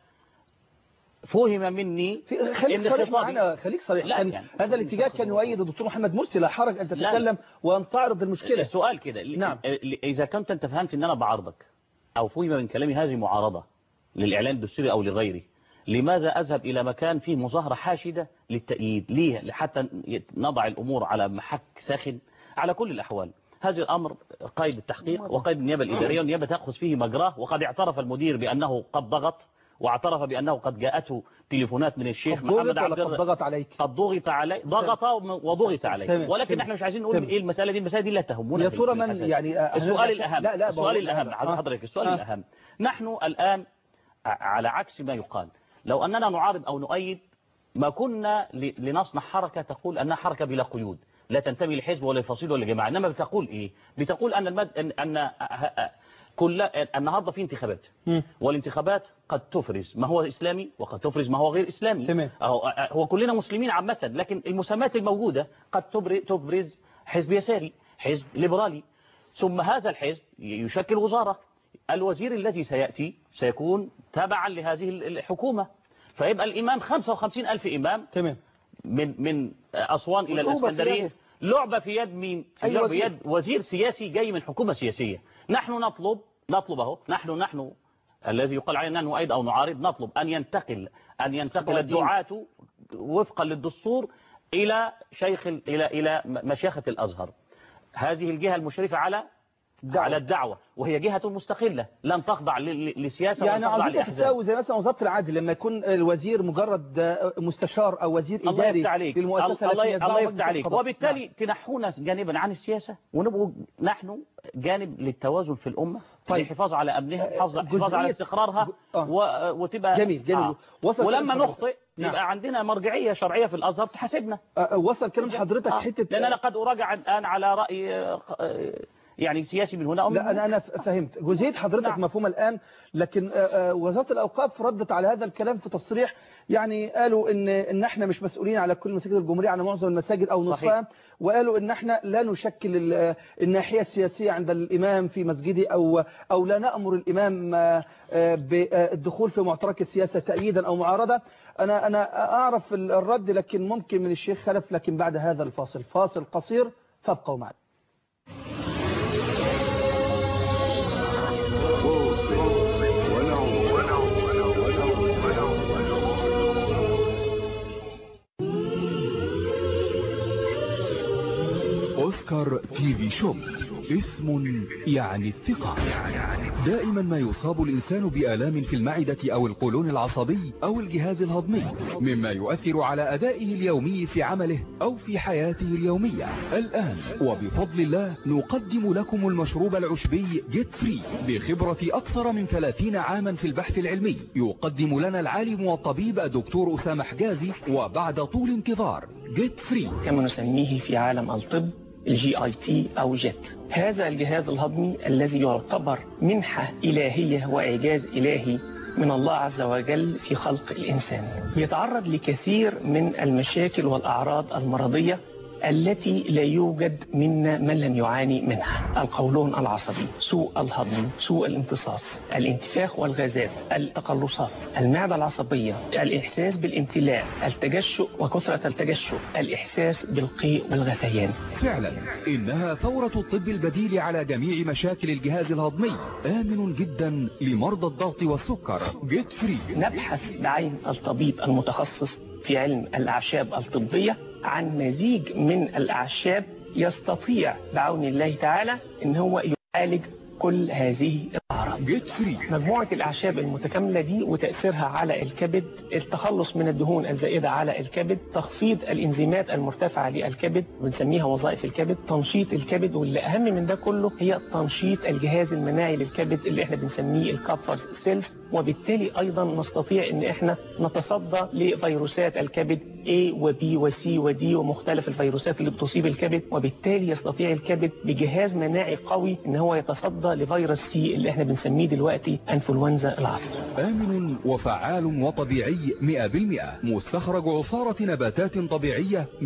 فهم مني في خليك إن صريح خطابي- معنا خليك صريح لا كان يعني هذا الاتجاه كان يؤيد الدكتور محمد مرسي لا حرج ان تتكلم وان تعرض المشكله السؤال كده نعم. ال- إذا كنت أنت فهمت أن أنا بعرضك أو فهم من كلامي هذه معارضة للإعلان الدستوري أو لغيره لماذا أذهب إلى مكان فيه مظاهرة حاشدة للتأييد ليه حتى نضع الأمور على محك ساخن على كل الأحوال هذا الأمر قيد التحقيق وقيد النيابة الإدارية والنيابة تأخذ فيه مجراه وقد اعترف المدير بأنه قد ضغط واعترف بأنه قد جاءته تليفونات من الشيخ قد محمد ضغط عبد ولا قد الر- ضغط عليك قد ضغط عليه ضغط وضغط عليه تمام. ولكن تمام. احنا مش عايزين نقول تمام. ايه المسألة دي المسألة دي لا تهمنا يا في- ترى في من الأساس. يعني آه، السؤال هنرجع- الأهم لا لا السؤال بقول- الأهم لا، عايز آه. حضرتك السؤال آه. الأهم نحن الآن ع- على عكس ما يقال لو أننا نعارض أو نؤيد ما كنا ل- لنصنع حركة تقول أنها حركة بلا قيود لا تنتمي لحزب ولا لفصيل ولا جماعة إنما بتقول إيه بتقول أن المد... أن, أن... ه- ه- كل النهاردة في انتخابات مم. والانتخابات قد تفرز ما هو إسلامي وقد تفرز ما هو غير إسلامي تمام. هو, هو كلنا مسلمين عامة لكن المسمات الموجودة قد تبر- تبرز حزب يساري حزب ليبرالي ثم هذا الحزب يشكل وزارة الوزير الذي سيأتي سيكون تبعا لهذه الحكومة فيبقى الإمام 55 ألف إمام تمام من من أسوان إلى لعبة في الإسكندرية يده. لعبة في يد مين في أي لعبة وزير. يد وزير سياسي جاي من حكومة سياسية نحن نطلب نطلب اهو نحن نحن الذي يقال علينا أنه نؤيد أو نعارض نطلب أن ينتقل أن ينتقل خطوة الدين. الدعاة وفقا للدستور إلى شيخ ال- إلى إلى مشيخة الأزهر هذه الجهة المشرفة على الدعوة. على الدعوة وهي جهة مستقلة لن تخضع ل- ل- لسياسة يعني ولا تخضع عاوزين لأحزاب تساوي زي مثلا وزاره العدل لما يكون الوزير مجرد آه، مستشار او وزير الله اداري يفتح عليك للمؤسسه الله التي يتبعها الله مجلس يفتح عليك القضاء. وبالتالي تنحونا جانبا عن السياسة ونبقوا نحن جانب للتوازن في الأمة طيب. الحفاظ على أمنها آه، حفاظ حفاظ على جزئية- استقرارها آه. و- وتبقى جميل جميل آه. وصل ولما كلام نخطئ نعم. يبقى عندنا مرجعية شرعية في الأزهر تحاسبنا أه، وصل كلام حضرتك آه، حتة لأن أنا قد أراجع الآن على رأي آه، آه، يعني سياسي من هنا أو من لا هنا. أنا أنا فهمت جزئية حضرتك نعم. مفهومة الآن لكن آه، آه، وزارة الأوقاف ردت على هذا الكلام في تصريح يعني قالوا إن إن إحنا مش مسؤولين على كل مساجد الجمهورية على معظم المساجد أو نصفها وقالوا إن إحنا لا نشكل ال- آه، الناحية السياسية عند الإمام في مسجده أو أو لا نأمر الإمام آه، آه، بالدخول في معترك السياسة تأييدا أو معارضة أنا أنا أعرف ال- الرد لكن ممكن من الشيخ خلف لكن بعد هذا الفاصل فاصل قصير فابقوا معنا أوسكار تي في شوب اسم يعني الثقة دائما ما يصاب الإنسان بآلام في المعدة أو القولون العصبي أو الجهاز الهضمي مما يؤثر على أدائه اليومي في عمله أو في حياته اليومية الآن وبفضل الله نقدم لكم المشروب العشبي جيت فري بخبرة أكثر من 30 عاما في البحث العلمي يقدم لنا العالم والطبيب الدكتور أسامة حجازي وبعد طول انتظار جيت فري كما نسميه في عالم الطب الجي اي تي او جيت هذا الجهاز الهضمي الذي يعتبر منحة إلهية وإعجاز إلهي من الله عز وجل في خلق الإنسان يتعرض لكثير من المشاكل والأعراض المرضية التي لا يوجد منا من لم يعاني منها القولون العصبي سوء الهضم سوء الامتصاص الانتفاخ والغازات التقلصات المعدة العصبية الإحساس بالامتلاء التجشؤ وكثرة التجشؤ الإحساس بالقيء والغثيان فعلا إنها ثورة الطب البديل على جميع مشاكل الجهاز الهضمي آمن جدا لمرضى الضغط والسكر جيت فري نبحث بعين الطبيب المتخصص في علم الأعشاب الطبية عن مزيج من الأعشاب يستطيع بعون الله تعالى ان هو يعالج كل هذه الأعراض جيت فري مجموعة الأعشاب المتكاملة دي وتأثيرها على الكبد التخلص من الدهون الزائدة على الكبد تخفيض الإنزيمات المرتفعة للكبد بنسميها وظائف الكبد تنشيط الكبد واللي أهم من ده كله هي تنشيط الجهاز المناعي للكبد اللي احنا بنسميه الكابفر سيلز وبالتالي أيضا نستطيع ان احنا نتصدى لفيروسات الكبد A و B و C و D ومختلف الفيروسات اللي بتصيب الكبد وبالتالي يستطيع الكبد بجهاز مناعي قوي ان هو يتصدى لفيروس سي اللي احنا بنسميه دلوقتي انفلونزا العصر آمن وفعال وطبيعي 100% مستخرج عصارة نباتات طبيعية 100%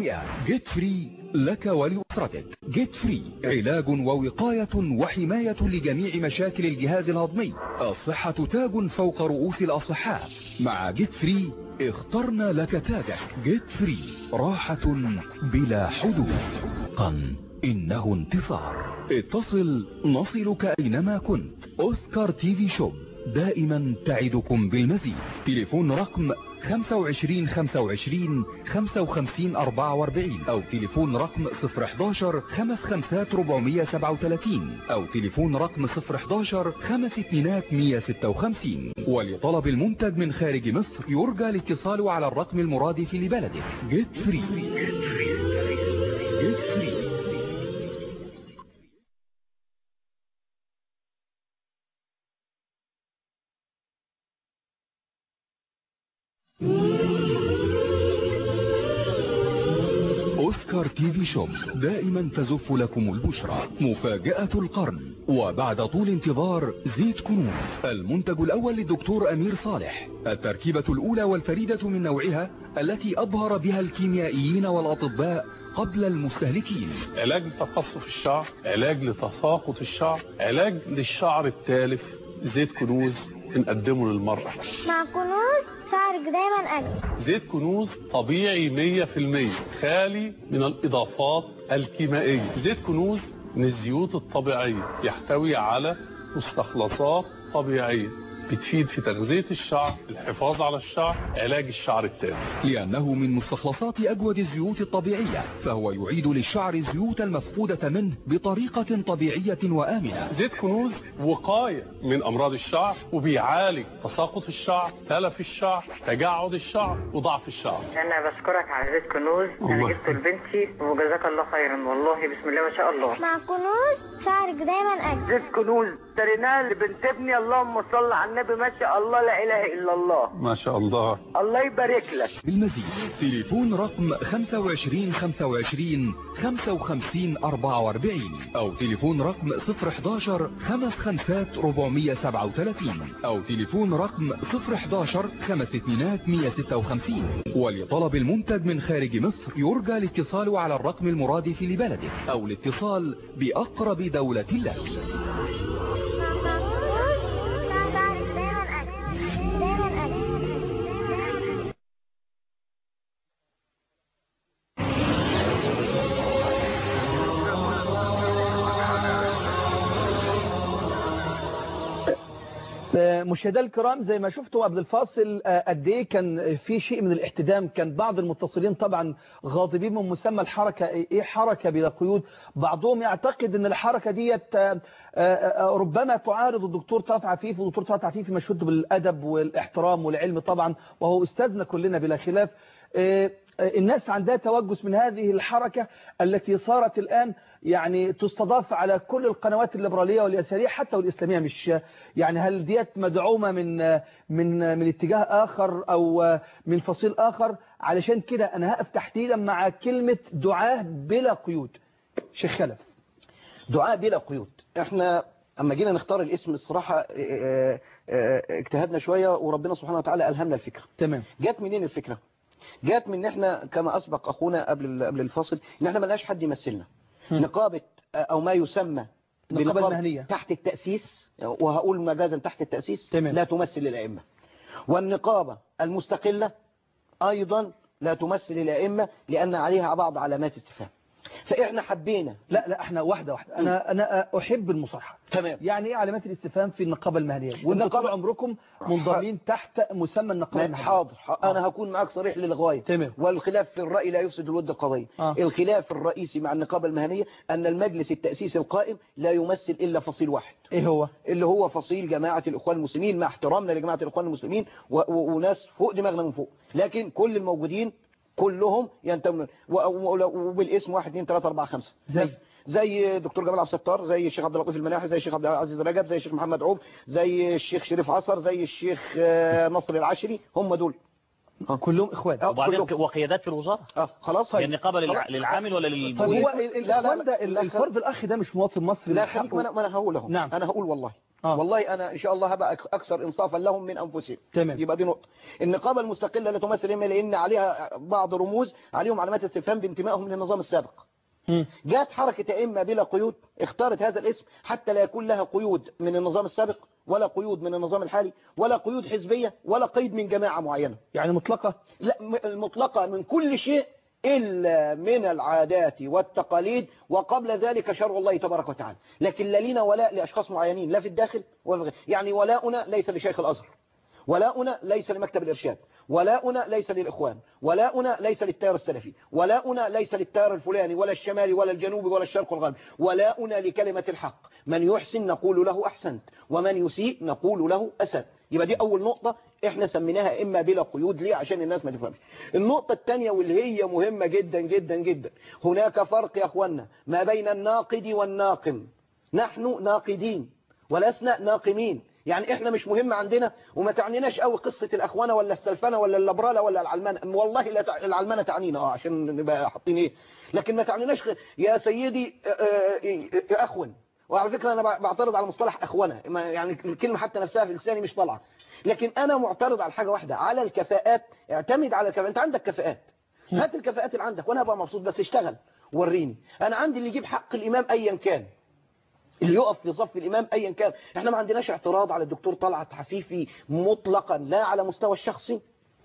جيت فري لك ولأسرتك جيت فري علاج ووقاية وحماية لجميع مشاكل الجهاز الهضمي الصحة تاج فوق رؤوس الأصحاء مع جيت فري اخترنا لك تاجك جيت فري راحة بلا حدود قن إنه انتصار اتصل نصلك أينما كنت أوسكار تي في شوب دائما تعدكم بالمزيد تليفون رقم 25 25 55 44 أو تليفون رقم 011 55 437 أو تليفون رقم 011 5 2 156 ولطلب المنتج من خارج مصر يرجى الاتصال على الرقم المرادف لبلدك جيت فري جيت فري أوسكار تي في شوب دائما تزف لكم البشرى مفاجأة القرن وبعد طول انتظار زيت كنوز المنتج الأول للدكتور أمير صالح التركيبة الأولى والفريدة من نوعها التي أبهر بها الكيميائيين والأطباء قبل المستهلكين علاج لتقصف الشعر علاج لتساقط الشعر علاج للشعر التالف زيت كنوز بنقدمه للمرأة مع كنوز شعرك دايما أجمل زيت كنوز طبيعي 100% خالي من الإضافات الكيميائية زيت كنوز من الزيوت الطبيعية يحتوي على مستخلصات طبيعية بتفيد في تغذية الشعر الحفاظ على الشعر علاج الشعر التالف لأنه من مستخلصات أجود الزيوت الطبيعية فهو يعيد للشعر الزيوت المفقودة منه بطريقة طبيعية وآمنة زيت كنوز وقاية من أمراض الشعر وبيعالج تساقط الشعر تلف الشعر تجعد الشعر وضعف الشعر انا بشكرك على زيت كنوز انا الله. جبته لبنتي وجزاك الله خيرا والله بسم الله ما شاء الله مع كنوز شعرك دايما أجمل زيت كنوز اشتريناه لبنت ابني اللهم صل على النبي ما شاء الله لا اله الا الله ما شاء الله الله يبارك لك بالمزيد تليفون رقم 25 25 55 44 او تليفون رقم 011 خمس خمسات 437 او تليفون رقم 011 خمس اتنينات 156 ولطلب المنتج من خارج مصر يرجى الاتصال على الرقم المرادف لبلدك او الاتصال باقرب دولة لك مشاهدينا الكرام زي ما شفتوا قبل الفاصل قد ايه كان في شيء من الاحتدام كان بعض المتصلين طبعا غاضبين من مسمى الحركة ايه حركة بلا قيود بعضهم يعتقد ان الحركة ديت ربما تعارض الدكتور طلعت عفيف والدكتور طلعت عفيف مشهود بالادب والاحترام والعلم طبعا وهو استاذنا كلنا بلا خلاف الناس عندها توجس من هذه الحركة التي صارت الآن يعني تستضاف على كل القنوات الليبرالية واليسارية حتى والإسلامية مش يعني هل ديت مدعومة من من من اتجاه آخر أو من فصيل آخر علشان كده أنا هقف تحديدا مع كلمة دعاة بلا قيود شيخ خلف دعاء بلا قيود احنا اما جينا نختار الاسم الصراحة اجتهدنا شوية وربنا سبحانه وتعالى ألهمنا الفكرة تمام جات منين الفكرة جات من ان احنا كما اسبق اخونا قبل قبل الفاصل ان احنا ما لناش حد يمثلنا نقابه او ما يسمى نقابه المهنيه تحت التاسيس وهقول مجازا تحت التاسيس تمام. لا تمثل الائمه والنقابه المستقله ايضا لا تمثل الائمه لان عليها بعض علامات استفهام فاحنا حبينا لا لا احنا واحده واحده انا انا احب المصارحه تمام يعني ايه علامات الاستفهام في النقابه المهنيه وانتم طول عمركم منضمين تحت مسمى النقابه المهنيه حاضر, حاضر. انا هكون معاك صريح للغايه تمام والخلاف في الراي لا يفسد الود القضيه آه. الخلاف الرئيسي مع النقابه المهنيه ان المجلس التاسيسي القائم لا يمثل الا فصيل واحد ايه هو اللي هو فصيل جماعه الاخوان المسلمين مع احترامنا لجماعه الاخوان المسلمين و... و... وناس فوق دماغنا من فوق لكن كل الموجودين كلهم ينتمون وبالاسم 1 2 3 4 5 زي زي دكتور جمال عبد الستار زي الشيخ عبد اللطيف المناحي زي الشيخ عبد العزيز رجب زي الشيخ محمد عوف زي الشيخ شريف عصر زي الشيخ نصر العشري هم دول كلهم اخوان وبعدين وقيادات في الوزاره اه خلاص هي النقابه للع... للعامل ولا لل طب هو الاخوان ده الفرد الاخ ده مش مواطن مصري لا خليك ما انا هقول لهم نعم انا هقول والله آه. والله انا ان شاء الله هبقى اكثر انصافا لهم من انفسهم تمام يبقى دي نقطه النقابه المستقله لا تمثل اما لان عليها بعض رموز عليهم علامات استفهام بانتمائهم للنظام السابق جات حركة أئمة بلا قيود اختارت هذا الاسم حتى لا يكون لها قيود من النظام السابق ولا قيود من النظام الحالي ولا قيود حزبية ولا قيد من جماعة معينة يعني مطلقة لا المطلقة من كل شيء إلا من العادات والتقاليد وقبل ذلك شرع الله تبارك وتعالى لكن لا لنا ولاء لأشخاص معينين لا في الداخل ولا في يعني ولاؤنا ليس لشيخ الأزهر ولاؤنا ليس لمكتب الإرشاد ولاؤنا ليس للإخوان ولاؤنا ليس للتيار السلفي ولاؤنا ليس للتيار الفلاني ولا الشمالي ولا الجنوبي ولا الشرق والغرب ولاؤنا لكلمة الحق من يحسن نقول له أحسنت ومن يسيء نقول له أسد يبقى دي أول نقطة احنا سميناها إما بلا قيود ليه عشان الناس ما تفهمش النقطة الثانية واللي هي مهمة جدا جدا جدا هناك فرق يا أخوانا ما بين الناقد والناقم نحن ناقدين ولسنا ناقمين يعني احنا مش مهم عندنا وما تعنيناش قوي قصة الاخوانه ولا السلفنه ولا اللبرالة ولا العلمانة والله لا تع... العلمانة تعنينا اه عشان نبقى حاطين ايه لكن ما تعنيناش خ... يا سيدي اخون وعلى فكرة انا بعترض على مصطلح اخوانه يعني الكلمة حتى نفسها في لساني مش طالعه لكن انا معترض على حاجة واحدة على الكفاءات اعتمد على الكفاءات انت عندك كفاءات هات الكفاءات اللي عندك وانا هبقى مبسوط بس اشتغل وريني انا عندي اللي يجيب حق الامام ايا كان اللي يقف في صف الإمام أيا كان احنا ما عندناش اعتراض على الدكتور طلعت حفيفي مطلقا لا على مستوى الشخصي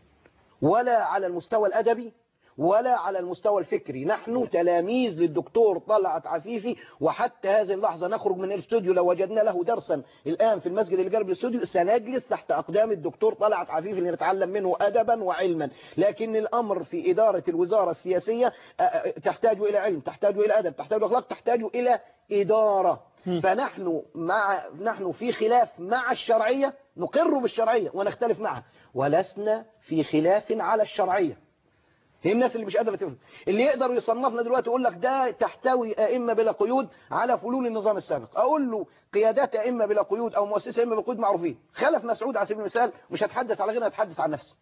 ولا على المستوى الأدبي ولا على المستوى الفكري نحن تلاميذ للدكتور طلعت عفيفي وحتى هذه اللحظة نخرج من الاستوديو لو وجدنا له درسا الآن في المسجد اللي جنب الاستوديو سنجلس تحت أقدام الدكتور طلعت عفيفي لنتعلم منه أدبا وعلما لكن الأمر في إدارة الوزارة السياسية تحتاج إلى علم تحتاج إلى أدب تحتاج إلى أخلاق تحتاج إلى إدارة فنحن مع نحن في خلاف مع الشرعية نقر بالشرعية ونختلف معها ولسنا في خلاف على الشرعية هي الناس اللي مش قادره تفهم اللي يقدر يصنفنا دلوقتي يقول لك ده تحتوي ائمه بلا قيود على فلول النظام السابق اقول له قيادات ائمه بلا قيود او مؤسسه ائمه بلا قيود معروفين خلف مسعود على سبيل المثال مش هتحدث على غير هتحدث عن نفسي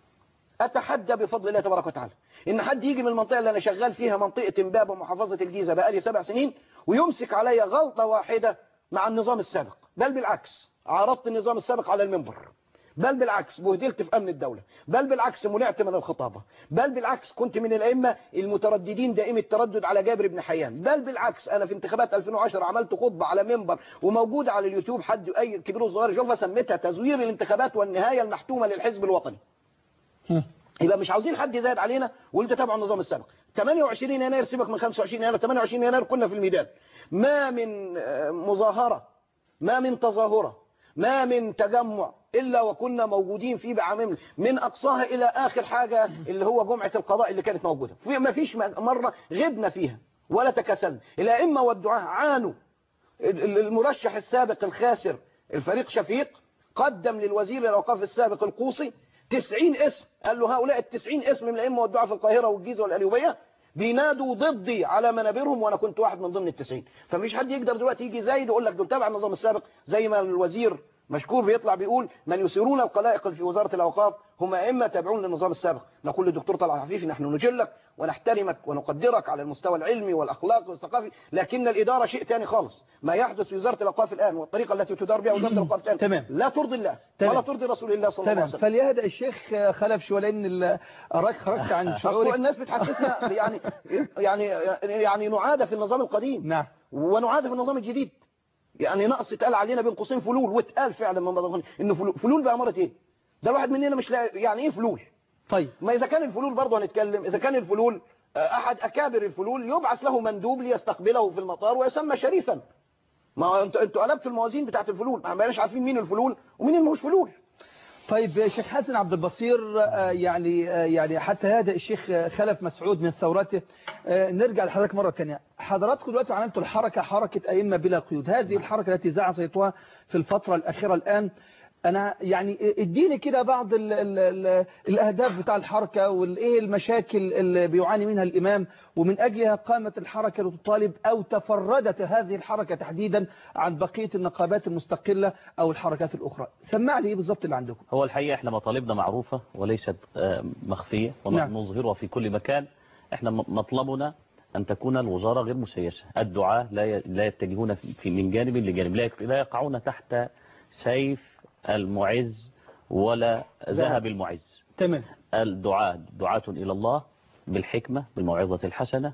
اتحدى بفضل الله تبارك وتعالى ان حد يجي من المنطقه اللي انا شغال فيها منطقه امبابه محافظه الجيزه بقالي سبع سنين ويمسك عليا غلطه واحده مع النظام السابق بل بالعكس عرضت النظام السابق على المنبر بل بالعكس بهدلت في أمن الدولة بل بالعكس منعت من الخطابة بل بالعكس كنت من الأئمة المترددين دائم التردد على جابر بن حيان بل بالعكس أنا في انتخابات 2010 عملت خطبة على منبر وموجودة على اليوتيوب حد أي كبير وصغير يشوفها سميتها تزوير الانتخابات والنهاية المحتومة للحزب الوطني يبقى مش عاوزين حد يزايد علينا وانت تابع النظام السابق 28 يناير سيبك من 25 يناير 28 يناير كنا في الميدان ما من مظاهرة ما من تظاهرة ما من تجمع إلا وكنا موجودين فيه بعمل من أقصاها إلى آخر حاجة اللي هو جمعة القضاء اللي كانت موجودة ما فيش مرة غبنا فيها ولا تكسلنا الأئمة والدعاة عانوا المرشح السابق الخاسر الفريق شفيق قدم للوزير الأوقاف السابق القوصي 90 اسم قال له هؤلاء التسعين اسم من الأئمة والدعاة في القاهرة والجيزة والقليوبية بينادوا ضدي على منابرهم وانا كنت واحد من ضمن التسعين فمش حد يقدر دلوقتي يجي زايد يقول لك دول تابع النظام السابق زي ما الوزير مشكور بيطلع بيقول من يسيرون القلائق في وزارة الأوقاف هم أئمة تابعون للنظام السابق نقول للدكتور طلعت عفيفي نحن نجلك ونحترمك ونقدرك على المستوى العلمي والأخلاق والثقافي لكن الإدارة شيء ثاني خالص ما يحدث في وزارة الأوقاف الآن والطريقة التي تدار بها وزارة الأوقاف الآن تمام. لا ترضي الله تمام. ولا ترضي رسول الله صلى الله تمام عليه وسلم فليهدأ الشيخ خلف شوية لأن أراك خرجت عن أصل شعورك الناس بتحسسنا يعني يعني يعني نعاد في النظام القديم نعم ونعاد في النظام الجديد يعني نقص اتقال علينا بين قوسين فلول واتقال فعلا من بعض انه فلول, فلول بأمارة ايه ده الواحد مننا مش لا يعني ايه فلول طيب ما اذا كان الفلول برضه هنتكلم اذا كان الفلول آه، احد اكابر الفلول يبعث له مندوب ليستقبله في المطار ويسمى شريفا ما انتوا انتوا قلبتوا الموازين بتاعت الفلول ما بقيناش عارفين مين الفلول ومين اللي مش فلول طيب شيخ حسن عبد البصير آه، يعني آه، يعني حتى هذا الشيخ آه، خلف مسعود من ثورته آه، نرجع لحضرتك مرة ثانيه حضراتكم دلوقتي عملتوا الحركة حركة أئمة بلا قيود هذه الحركة التي زعزعتوها في الفترة الأخيرة الآن أنا يعني اديني كده بعض ال ال ال الأهداف بتاع الحركة والإيه المشاكل اللي بيعاني منها الإمام ومن أجلها قامت الحركة لتطالب أو تفردت هذه الحركة تحديدا عن بقية النقابات المستقلة أو الحركات الأخرى سمع لي إيه بالظبط اللي عندكم هو الحقيقة احنا مطالبنا معروفة وليست آه، مخفية نعم. ونظهرها في كل مكان احنا م- مطلبنا أن تكون الوزارة غير مسيسة الدعاة لا ي- لا يتجهون في- في من جانب لجانب لا يق- لا يقعون تحت سيف المعز ولا ذهب المعز تمام الدعاة دعاة إلى الله بالحكمة بالموعظة الحسنة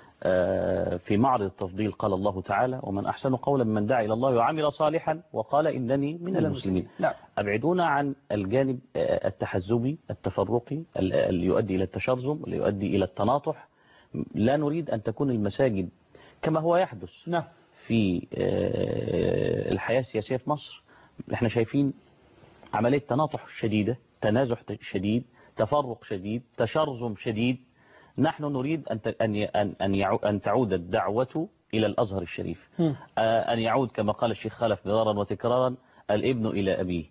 آه، في معرض التفضيل قال الله تعالى ومن أحسن قولا من دعا إلى الله وعمل صالحا وقال إنني من المسلمين نعم أبعدونا عن الجانب آه، التحزبي التفرقي ال- اللي يؤدي إلى التشرذم اللي يؤدي إلى التناطح لا نريد أن تكون المساجد كما هو يحدث نعم في آه، الحياة السياسية في مصر احنا شايفين عملية تناطح شديدة تنازح شديد تفرق شديد تشرذم شديد نحن نريد أن ت- أن ي- أن أن يعو- أن تعود الدعوة إلى الأزهر الشريف آه، أن يعود كما قال الشيخ خلف مرارا وتكرارا الابن إلى أبيه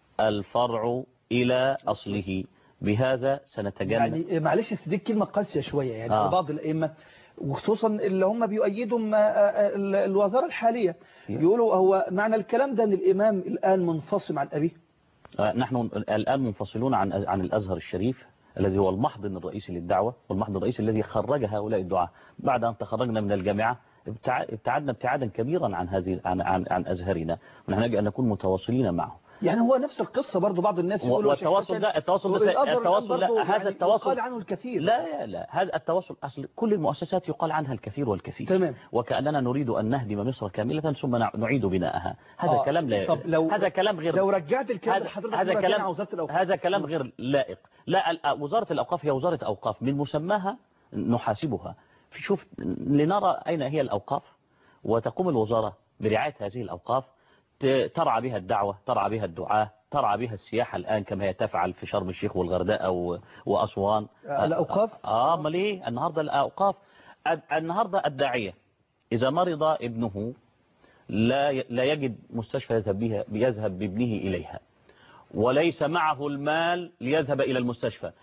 الفرع إلى أصله بهذا سنتجنب يعني معلش بس دي كلمة قاسية شوية يعني آه. آه. بعض الأئمة وخصوصا اللي هم بيؤيدوا ما- آه، ال- الوزارة الحالية يقولوا هو معنى الكلام ده ان الإمام الآن منفصل عن أبيه آه، نحن الآن منفصلون عن عن الأزهر الشريف الذي هو المحضن الرئيسي للدعوة والمحضن الرئيسي الذي خرج هؤلاء الدعاة بعد أن تخرجنا من الجامعة ابتع- ابتعدنا ابتعادا كبيرا عن هذه عن عن, عن أزهرنا ونحن يجب أن نكون متواصلين معه يعني هو نفس القصة برضو بعض الناس يقولوا يا شيخ والتواصل حسن، ده التواصل هو ده الأزهر التواصل الآن برضو لا هذا يعني التواصل يقال عنه الكثير لا لا هذا التواصل أصل كل المؤسسات يقال عنها الكثير والكثير تمام. وكأننا نريد أن نهدم مصر كاملة ثم نع- نعيد بناءها هذا آه، كلام لا طب لو هذا كلام غير لو رجعت الكلام هذا, لحضرتك هذا مرة تانية كلام على وزارة الأوقاف. هذا كلام غير لائق لا ال- وزارة الأوقاف هي وزارة أوقاف من مسماها نحاسبها في- شوف لنرى أين هي الأوقاف وتقوم الوزارة برعاية هذه الأوقاف ت- ترعى بها الدعوة ترعى بها الدعاة ترعى بها السياحة الآن كما هي تفعل في شرم الشيخ والغرداء و- وأسوان آه، الأوقاف؟ آه امال ايه النهاردة الأوقاف الد- النهاردة الداعية إذا مرض ابنه لا ي- لا يجد مستشفى يذهب بها يذهب بابنه إليها وليس معه المال ليذهب إلى المستشفى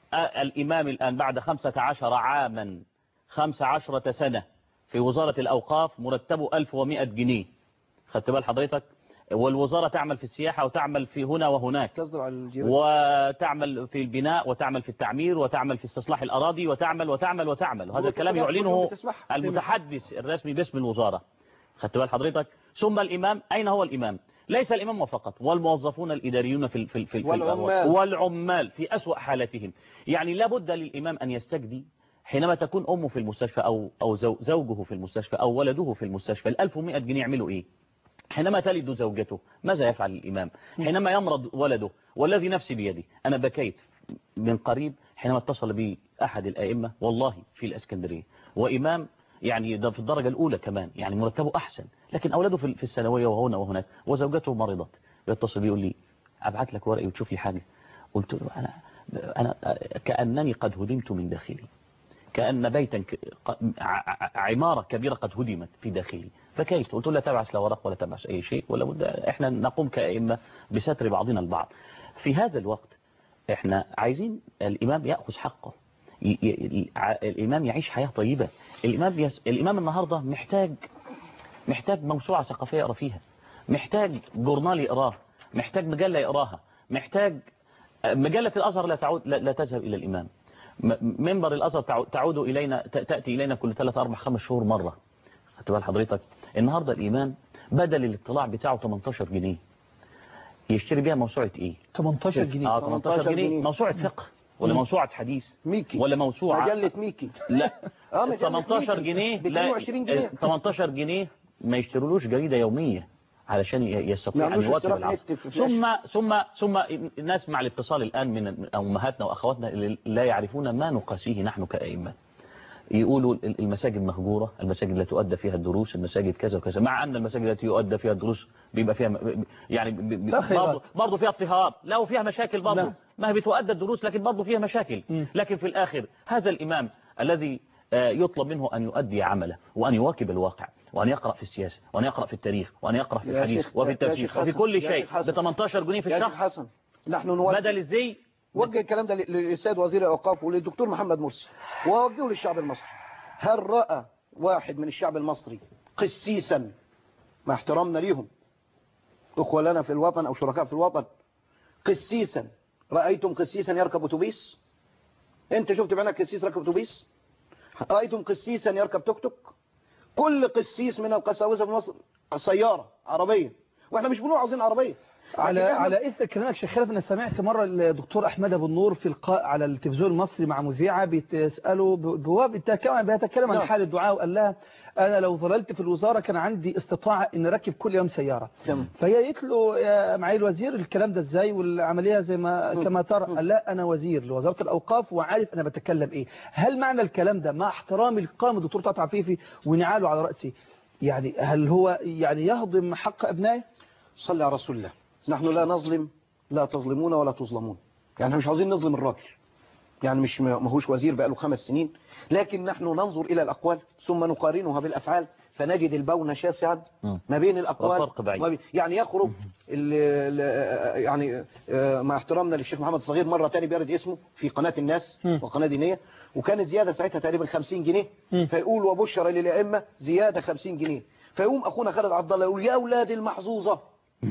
آه، الإمام الآن بعد خمسة عشر عاما خمسة عشرة سنة في وزارة الأوقاف مرتبه 1100 جنيه خدت بال حضرتك والوزارة تعمل في السياحة وتعمل في هنا وهناك تصدر على الجيران وتعمل في البناء وتعمل في التعمير وتعمل في استصلاح الأراضي وتعمل وتعمل وتعمل وهذا الكلام كلهم يعلنه بتسمعها. المتحدث الرسمي باسم الوزارة خدت بال حضرتك ثم الإمام أين هو الإمام ليس الإمام فقط والموظفون الإداريون في في في في والعمال. والعمال في أسوأ حالتهم يعني لابد للإمام أن يستجدي حينما تكون أمه في المستشفى أو أو زو- زوجه في المستشفى أو ولده في المستشفى ال 1100 جنيه يعملوا إيه حينما تلد زوجته ماذا يفعل الإمام حينما يمرض ولده والذي نفسي بيدي أنا بكيت من قريب حينما اتصل بي أحد الأئمة والله في الأسكندرية وإمام يعني ده في الدرجة الأولى كمان يعني مرتبه أحسن لكن أولاده في في الثانوية وهنا وهناك وزوجته مرضت يتصل بي يقول لي أبعت لك ورقي وتشوف لي حاجة قلت له أنا أنا كأنني قد هدمت من داخلي كأن بيتا ك- ق- ع- ع- عمارة كبيرة قد هدمت في داخلي فكيف قلت له لا تبعث لا ورق ولا تبعث أي شيء ولا بد إحنا نقوم كأئمة بستر بعضنا البعض في هذا الوقت إحنا عايزين الإمام يأخذ حقه ي- ي- ع- الإمام يعيش حياة طيبة الإمام, يس... الإمام النهاردة محتاج محتاج موسوعة ثقافية يقرأ فيها محتاج جورنال يقراه محتاج مجلة يقراها محتاج مجلة الأزهر لا تعود لا, لا تذهب إلى الإمام م- منبر الأزهر تعو- تعود إلينا ت- تأتي إلينا كل ثلاثة أربع خمس شهور مرة خدت بال حضرتك النهاردة الإمام بدل الاطلاع بتاعه 18 جنيه يشتري بيها موسوعة إيه 18 جنيه اه 18 جنيه موسوعة فقه ولا مم. موسوعة حديث ميكي ولا موسوعة مجلة ميكي لا اه مجلة 18 ميكي. جنيه ب لا 22 جنيه 18 جنيه ما يشترولوش جريدة يومية علشان ي- يستطيع أن يعملوش يواكب اشتراك العصر نت في فلاش. ثم ثم ثم الناس مع الاتصال الآن من أمهاتنا وأخواتنا اللي لا يعرفون ما نقاسيه نحن كأئمة يقولوا ال- المساجد مهجورة المساجد لا تؤدى فيها الدروس المساجد كذا وكذا مع أن المساجد التي يؤدى فيها الدروس بيبقى فيها م- يعني ب- ب- لا خيرات. برضه برضه فيها اضطهاد لا وفيها مشاكل برضه نعم. ما هي بتؤدى الدروس لكن برضه فيها مشاكل لكن في الآخر هذا الإمام الذي آه، يطلب منه أن يؤدي عمله وأن يواكب الواقع وأن يقرأ في السياسة وأن يقرأ في التاريخ وأن يقرأ في يا الحديث شيخ- وفي يا التفسير شيخ وفي حسن، كل يا شيء شيخ حسن. ب 18 جنيه في يا الشهر شيخ حسن نحن نوجه بدل الزي وجه الكلام ده للسيد وزير الاوقاف وللدكتور محمد مرسي ووجهه للشعب المصري هل راى واحد من الشعب المصري قسيسا مع احترامنا ليهم اخوه لنا في الوطن او شركاء في الوطن قسيسا رايتم قسيسا يركب اتوبيس انت شفت بعينك قسيس ركب اتوبيس رايتم قسيسا يركب توك توك كل قسيس من القساوسه في مصر سياره عربيه واحنا مش بنقول عاوزين عربيه على لكن إحنا- على اثر كلامك شيخ خلف انا سمعت مره الدكتور احمد ابو النور في لقاء على التلفزيون المصري مع مذيعه بتساله ب- هو بيتكلم بيتكلم عن نعم. حال الدعاء وقال لها انا لو ظللت في الوزاره كان عندي استطاعه ان اركب كل يوم سياره تمام. فهي قالت له يا معالي الوزير الكلام ده ازاي والعمليه زي ما كما ترى قال لا انا وزير لوزاره الاوقاف وعارف انا بتكلم ايه هل معنى الكلام ده مع احترامي لقام الدكتور طلعت عفيفي ونعاله على راسي يعني هل هو يعني يهضم حق ابنائه صلي على رسول الله نحن لا نظلم لا تظلمون ولا تظلمون يعني إحنا مش عاوزين نظلم الراجل يعني مش ما هوش وزير بقاله خمس سنين لكن نحن ننظر إلى الأقوال ثم نقارنها بالأفعال فنجد البون شاسعا ما بين الأقوال وفرق بعيد. وما بين- يعني يخرج ال ال يعني آه، مع احترامنا للشيخ محمد الصغير مرة تاني بيرد اسمه في قناة الناس وقناة دينية وكانت زيادة ساعتها تقريبا 50 جنيه فيقول وبشر للأئمة زيادة 50 جنيه فيقوم أخونا خالد عبد الله يقول يا أولاد المحظوظة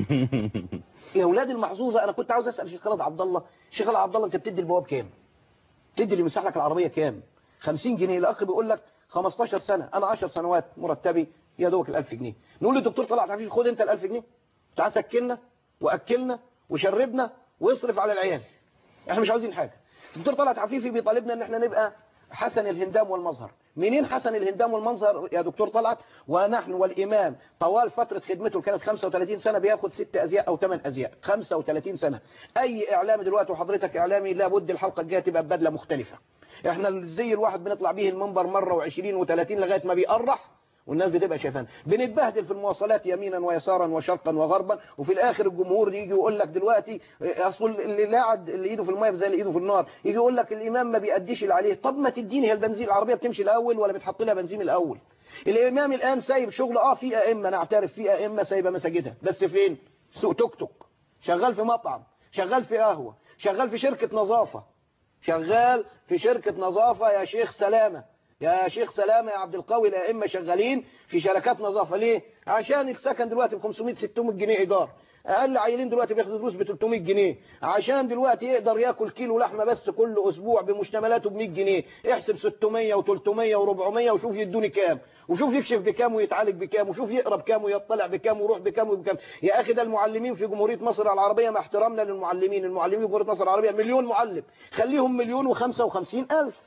يا اولاد المحظوظه انا كنت عاوز اسال الشيخ خالد عبد الله الشيخ خالد عبد الله انت بتدي البواب كام بتدي اللي مسح لك العربيه كام 50 جنيه الاخ بيقول لك 15 سنه انا 10 سنوات مرتبي يا دوبك ال 1000 جنيه نقول للدكتور طلعت عفيف خد انت ال 1000 جنيه تعال سكننا واكلنا وشربنا واصرف على العيال احنا مش عاوزين حاجه الدكتور طلعت عفيفي بيطالبنا ان احنا نبقى حسن الهندام والمظهر منين حسن الهندام والمنظر يا دكتور طلعت ونحن والإمام طوال فترة خدمته اللي كانت 35 سنة بياخد ست أزياء أو 8 أزياء 35 سنة أي إعلامي دلوقتي وحضرتك إعلامي لابد الحلقة الجاية تبقى ببدلة مختلفة احنا الزي الواحد بنطلع بيه المنبر مرة و20 و30 لغاية ما بيقرح والناس بتبقى شايفانا بنتبهدل في المواصلات يمينا ويسارا وشرقا وغربا وفي الاخر الجمهور يجي يقول لك دلوقتي اصل اللي لاعد اللي ايده في الميه زي اللي ايده في النار يجي يقول لك الامام ما بيأديش اللي عليه طب ما تديني هي البنزين العربيه بتمشي الاول ولا بتحط لها بنزين الاول الامام الان سايب شغل اه في ائمه نعترف في ائمه سايبه مساجدها بس فين سوق توك توك شغال في مطعم شغال في قهوه شغال في شركه نظافه شغال في شركة نظافة يا شيخ سلامة يا شيخ سلامة يا عبد القوي الأئمة شغالين في شركات نظافة ليه عشان السكن دلوقتي ب 500 600 جنيه إيجار اقل عيلين دلوقتي بياخدوا دروس ب 300 جنيه عشان دلوقتي يقدر ياكل كيلو لحمه بس كل اسبوع بمشتملاته ب 100 جنيه احسب 600 و300 و400 وشوف يدوني كام وشوف يكشف بكام ويتعالج بكام وشوف يقرا بكام ويطلع بكام ويروح بكام وبكام يا اخي ده المعلمين في جمهوريه مصر العربيه مع احترامنا للمعلمين المعلمين في جمهوريه مصر العربيه مليون معلم خليهم مليون و55 الف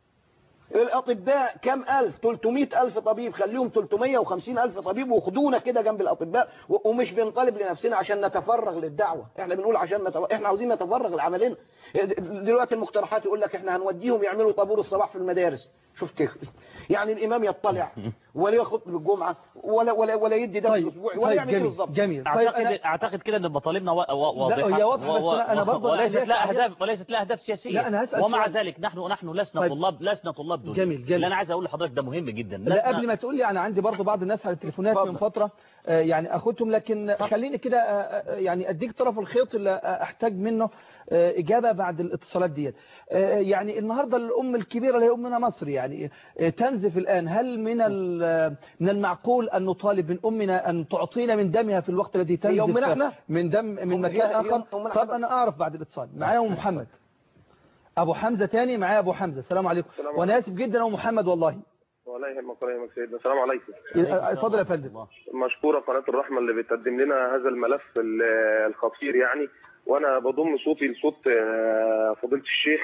الأطباء كم ألف 300 ألف طبيب خليهم 350 ألف طبيب وخدونا كده جنب الأطباء و- ومش بنطالب لنفسنا عشان نتفرغ للدعوة احنا بنقول عشان نتف... احنا عاوزين نتفرغ لعملنا دلوقتي المقترحات يقول لك احنا هنوديهم يعملوا طابور الصباح في المدارس شفت يعني الإمام يطلع ولا يخطب الجمعة ولا ولا ولا يدي درس طيب، أسبوعي ولا طيب، يعمل ايه جميل، بالظبط جميل. طيب، اعتقد اعتقد كده ان مطالبنا وا- وا- واضحه هي واضحة، بس و- و- أنا- أنا برضه وليست أنا لها عايز- اهداف وليست لها اهداف سياسيه لا، أنا هسأل ومع سؤال. ذلك نحن نحن لسنا طيب. طلاب لسنا طلاب دنيا جميل، جميل. اللي انا عايز اقول لحضرتك ده مهم جدا لا لسنا- قبل ما تقول لي انا عندي برضو بعض الناس على التليفونات من فترة آه، يعني اخدهم لكن خليني كده آه، آه، يعني اديك طرف الخيط اللي آه، احتاج منه آه، اجابة بعد الاتصالات ديت آه، يعني النهاردة الام الكبيرة اللي هي امنا مصر يعني آه، تنزف الان هل من ال- من المعقول ان نطالب من امنا ان تعطينا من دمها في الوقت الذي تنزف أمنا إحنا؟ من دم من هي- مكان هي اخر أمنا طب انا اعرف بعد الاتصال معايا ام محمد ابو حمزة تاني معايا ابو حمزة السلام عليكم السلام وانا اسف جدا يا ام محمد والله ولا يهمك ولا يهمك سيدنا السلام عليكم اتفضل يا فندم مشكورة قناة الرحمة اللي بتقدم لنا هذا الملف ال- الخطير يعني وأنا بضم صوتي لصوت آه، فضيلة الشيخ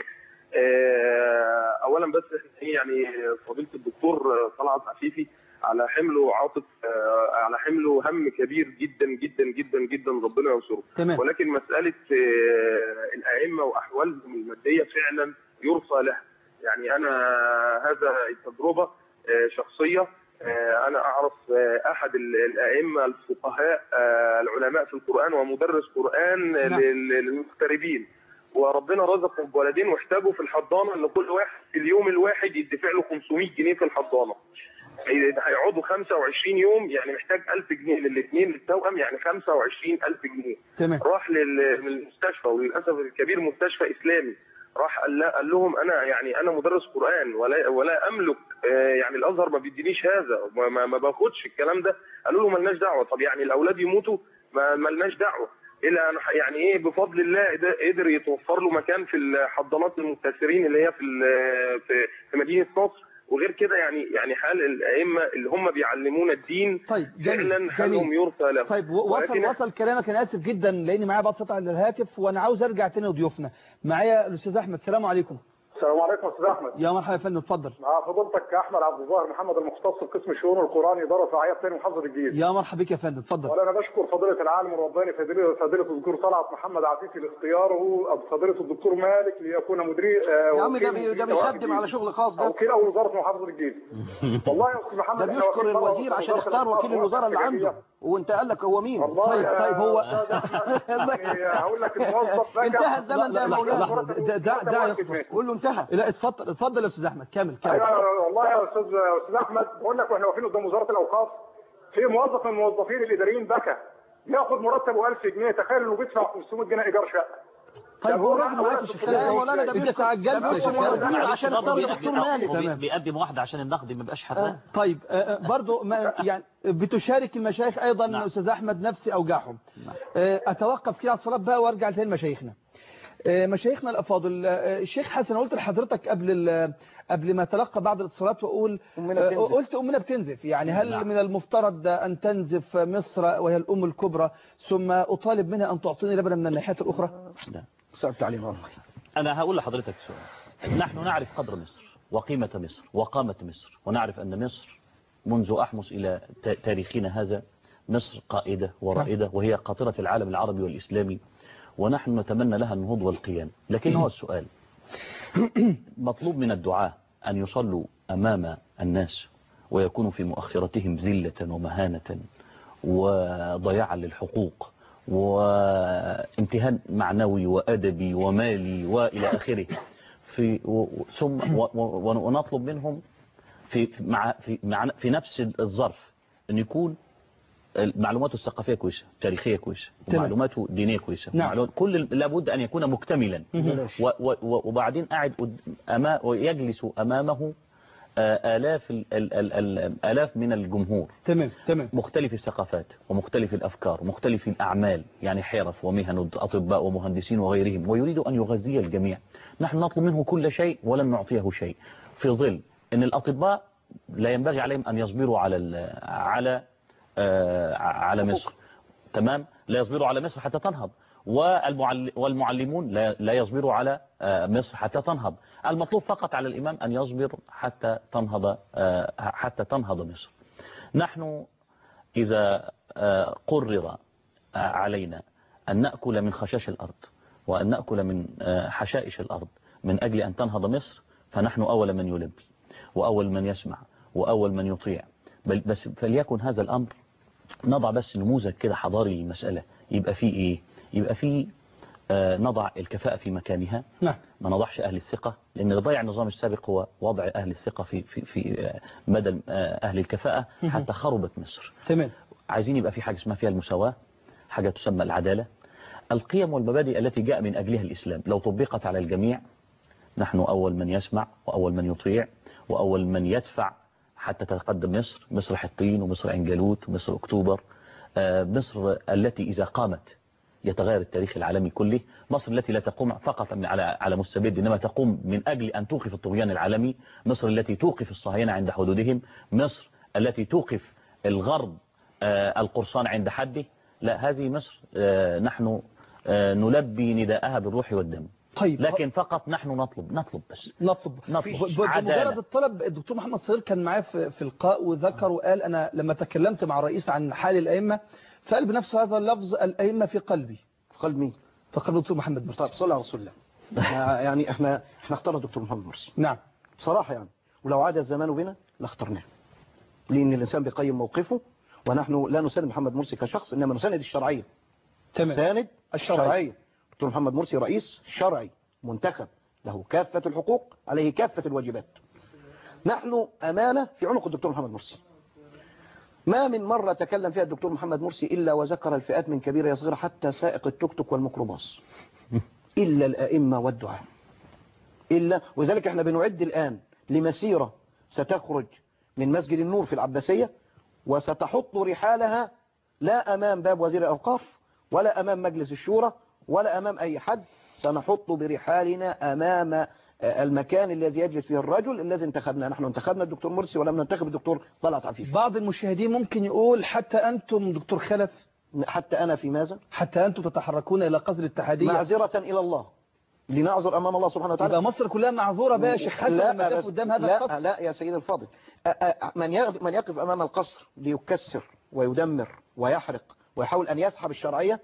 آه، أولا بس إحنا إيه يعني فضيلة الدكتور طلعت عفيفي على حمله عاطف آه، على حمله هم كبير جدا جدا جدا جدا ربنا ينصره تمام. ولكن مسألة آه، الأئمة وأحوالهم المادية فعلا يرثى لها يعني أنا هذا التجربة آه، شخصية آه، أنا أعرف آه، أحد ال- الأئمة الفقهاء آه، العلماء في القرآن ومدرس قرآن نعم. لل- للمغتربين وربنا رزقه بولدين واحتاجوا في الحضانة إن كل واحد في اليوم الواحد يدفع له 500 جنيه في الحضانة هيقعدوا 25 يوم يعني محتاج 1000 جنيه للاثنين للتوأم يعني 25000 جنيه تمام راح لل- للمستشفى وللاسف الكبير مستشفى اسلامي راح قال, لا- قال لهم انا يعني انا مدرس قران ولا ولا املك آه، يعني الازهر ما بيدينيش هذا ما, ما, ما باخدش الكلام ده قالوا له ملناش دعوه طب يعني الاولاد يموتوا ما ملناش دعوه الى ان ح- يعني ايه بفضل الله قد- قدر يتوفر له مكان في الحضانات المبتسرين اللي هي في ال- في في مدينه نصر وغير كده يعني يعني حال الائمه اللي هم بيعلمونا الدين طيب جميل فعلا حالهم جميل يرثى لهم طيب و- وصل ولكن وصل كلامك انا اسف جدا لاني معايا بعض سطع الهاتف وانا عاوز ارجع تاني لضيوفنا معايا الاستاذ احمد السلام عليكم السلام عليكم استاذ احمد يا مرحبا يا فندم اتفضل مع فضيلتك احمد عبد الظاهر محمد المختص في قسم الشؤون القراني اداره رعايه ثاني محافظه الجيزه يا مرحبا بك يا فندم اتفضل ولا انا بشكر فضيله العالم الرباني فضيله فضيله الدكتور طلعت محمد عفيفي لاختياره أو فضيله الدكتور مالك ليكون مدير يا عم ده بي- ده بيخدم على شغل خاص ده وكيل اول وزاره محافظه الجيزه والله يا استاذ محمد ده إحنا بيشكر واقفين مرة الوزير عشان وزارة يختار وكيل الأوقاف الوزاره اللي والحاجة عنده وانت قال لك هو مين والله طيب يا طيب هو يعني هقول لك الموظف لك انتهى الزمن ده يا لحظة، مولانا لحظة، ده ده ده يخلص قول له انتهى لا اتفضل اتفضل يا استاذ احمد كمل كمل ايوه والله يا استاذ استاذ احمد بقول لك واحنا واقفين قدام وزاره الاوقاف في موظف من الموظفين الاداريين بكى ياخد مرتبه 1000 جنيه تخيل انه بيدفع 500 جنيه ايجار شقه طيب هو الراجل ما عرفش لا يا مولانا ده انت بيشكر تعجلت ده يا بيشكر شيخ الوزير معلش عشان برضه اختار بيقدم- الدكتور مالك بي- تمام. بيقدم واحده عشان النقد ما يبقاش حراق طيب آه، آه، برضو ما يعني بتشارك المشايخ ايضا نعم. استاذ احمد نفسي اوجاعهم آه، اتوقف كده على الصلاه بقى وارجع تاني لمشايخنا آه، مشايخنا الافاضل آه، الشيخ حسن قلت لحضرتك قبل ال- قبل ما تلقى بعض الاتصالات واقول أمنا آه، بتنزف. قلت امنا بتنزف يعني هل نعم. من المفترض ان تنزف مصر وهي الام الكبرى ثم اطالب منها ان تعطيني لبنا من الناحيه الاخرى لا. صعبت علينا والله أنا هقول لحضرتك سؤال نحن نعرف قدر مصر وقيمة مصر وقامة مصر ونعرف أن مصر منذ أحمس إلى تا- تاريخنا هذا مصر قائدة ورائدة وهي قاطرة العالم العربي والإسلامي ونحن نتمنى لها النهوض والقيام لكن هو السؤال مطلوب من الدعاة أن يصلوا أمام الناس ويكونوا في مؤخرتهم ذلة ومهانة وضياعا للحقوق وامتهان معنوي وأدبي ومالي وإلى آخره في و- ثم و- و- ونطلب منهم في في- مع في مع في نفس الظرف أن يكون معلوماته الثقافية كويسة تاريخية كويسة تمام. ومعلوماته دينية كويسة نعم. ومعلومات- كل لابد أن يكون مكتملا مهم. و و و وبعدين قاعد قد- أما ويجلس أمامه آه، آلاف ال- ال- ال- ال- آلاف من الجمهور تمام تمام مختلف الثقافات ومختلف الأفكار ومختلف الأعمال يعني حرف ومهن أطباء ومهندسين وغيرهم ويريد أن يغذي الجميع نحن نطلب منه كل شيء ولن نعطيه شيء في ظل أن الأطباء لا ينبغي عليهم أن يصبروا على ال- على آه، على مصر تمام لا يصبروا على مصر حتى تنهض والمعل- والمعلمون لا لا يصبروا على آه، مصر حتى تنهض المطلوب فقط على الإمام أن يصبر حتى تنهض آه، حتى تنهض مصر نحن إذا آه، قرر آه، علينا أن نأكل من خشاش الأرض وأن نأكل من آه، حشائش الأرض من أجل أن تنهض مصر فنحن أول من يلبي وأول من يسمع وأول من يطيع بل بس فليكن هذا الأمر نضع بس نموذج كده حضاري للمسألة يبقى فيه إيه يبقى فيه آه، نضع الكفاءة في مكانها نعم ما نضعش أهل الثقة لأن اللي ضيع النظام السابق هو وضع أهل الثقة في في في آه، بدل آه، أهل الكفاءة مهم. حتى خربت مصر تمام عايزين يبقى في حاجة اسمها فيها المساواة حاجة تسمى العدالة القيم والمبادئ التي جاء من أجلها الإسلام لو طبقت على الجميع نحن أول من يسمع وأول من يطيع وأول من يدفع حتى تتقدم مصر مصر حطين ومصر عين جالوت ومصر أكتوبر آه، مصر التي إذا قامت يتغير التاريخ العالمي كله مصر التي لا تقوم فقط من- على على مستبد إنما تقوم من أجل أن توقف الطغيان العالمي مصر التي توقف الصهاينة عند حدودهم مصر التي توقف الغرب آه، القرصان عند حده لا هذه مصر آه، نحن آه، نلبي نداءها بالروح والدم طيب لكن فقط نحن نطلب نطلب بس نطلب نطلب ب- بمجرد عدالة الطلب الدكتور محمد صغير كان معايا في في لقاء وذكر وقال أنا لما تكلمت مع الرئيس عن حال الأئمة فقال بنفس هذا اللفظ الأئمة في قلبي في قلب مين؟ في قلب الدكتور محمد مرسي طيب صلى على رسول الله إحنا- يعني احنا احنا اخترنا الدكتور محمد مرسي نعم بصراحة يعني ولو عاد الزمان بنا لاخترناه لأن الإنسان بيقيم موقفه ونحن لا نساند محمد مرسي كشخص إنما نساند الشرعية تمام ساند الشرعية. الشرعية دكتور محمد مرسي رئيس شرعي منتخب له كافة الحقوق عليه كافة الواجبات نحن أمانة في عنق الدكتور محمد مرسي ما من مرة تكلم فيها الدكتور محمد مرسي إلا وذكر الفئات من كبيرة صغيرة حتى سائق التوك توك والميكروباص إلا الأئمة والدعاء إلا وذلك احنا بنعد الآن لمسيرة ستخرج من مسجد النور في العباسية وستحط رحالها لا أمام باب وزير الأوقاف ولا أمام مجلس الشورى ولا أمام أي حد سنحط برحالنا أمام آه، المكان الذي يجلس فيه الرجل الذي انتخبنا نحن انتخبنا الدكتور مرسي ولم ننتخب الدكتور طلعت عفيف بعض المشاهدين ممكن يقول حتى أنتم دكتور خلف حتى أنا في ماذا حتى أنتم تتحركون إلى قصر الاتحادية معذرة إلى الله لنعذر أمام الله سبحانه وتعالى يبقى مصر كلها معذورة بقى يا شيخ حسن لا لما تقف بس- قدام هذا لا القصر لا يا سيدي الفاضل أ- أ- من يغ- من يقف أمام القصر ليكسر ويدمر ويحرق ويحاول أن يسحب الشرعية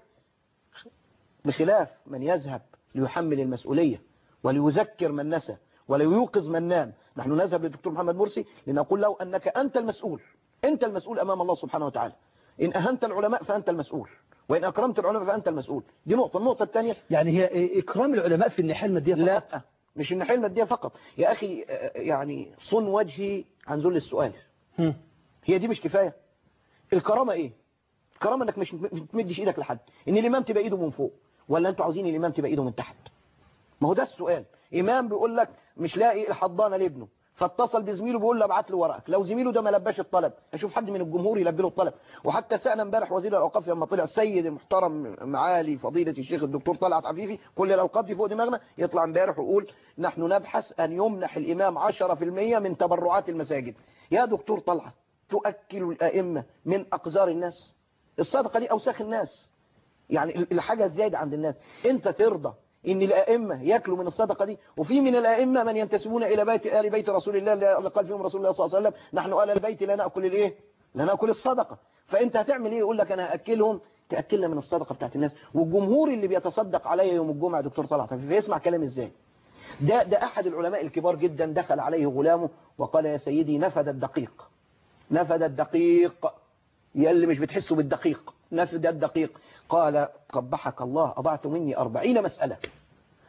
بخلاف من يذهب ليحمل المسؤولية وليذكر من نسى وليوقظ من نام نحن نذهب للدكتور محمد مرسي لنقول له أنك أنت المسؤول أنت المسؤول أمام الله سبحانه وتعالى إن أهنت العلماء فأنت المسؤول وإن أكرمت العلماء فأنت المسؤول دي نقطة النقطة الثانية يعني هي إكرام العلماء في الناحية المادية فقط لا مش الناحية المادية فقط يا أخي آه، يعني صن وجهي عن ذل السؤال هم. هي دي مش كفاية الكرامة ايه الكرامة انك مش مش تمدش ايدك لحد ان الامام تبقى ايده من فوق ولا انتوا عاوزين الامام تبقى ايده من تحت ما هو ده السؤال امام بيقول لك مش لاقي الحضانة لابنه فاتصل بزميله بيقول له ابعت له ورقك لو زميله ده ما لباش الطلب اشوف حد من الجمهور يلبي له الطلب وحتى سألنا امبارح وزير الاوقاف لما طلع السيد المحترم معالي فضيلة الشيخ الدكتور طلعت عفيفي كل الاوقاف دي فوق دماغنا يطلع امبارح ويقول نحن نبحث ان يمنح الامام 10% من تبرعات المساجد يا دكتور طلعت تؤكل الائمة من اقذار الناس الصدقة دي اوساخ الناس يعني الحاجة الزايدة عند الناس انت ترضى ان الائمة ياكلوا من الصدقة دي وفي من الائمة من ينتسبون الى بيت آل بيت رسول الله اللي قال فيهم رسول الله صلى الله عليه وسلم نحن آل البيت لا نأكل الايه لا نأكل الصدقة فانت هتعمل ايه يقول لك انا هاكلهم تاكلنا من الصدقة بتاعت الناس والجمهور اللي بيتصدق عليا يوم الجمعة دكتور طلعت فيسمع كلام ازاي ده ده احد العلماء الكبار جدا دخل عليه غلامه وقال يا سيدي نفد الدقيق نفد الدقيق يا اللي مش بتحسوا بالدقيق نفد الدقيق قال قبحك الله أضعت مني أربعين مسألة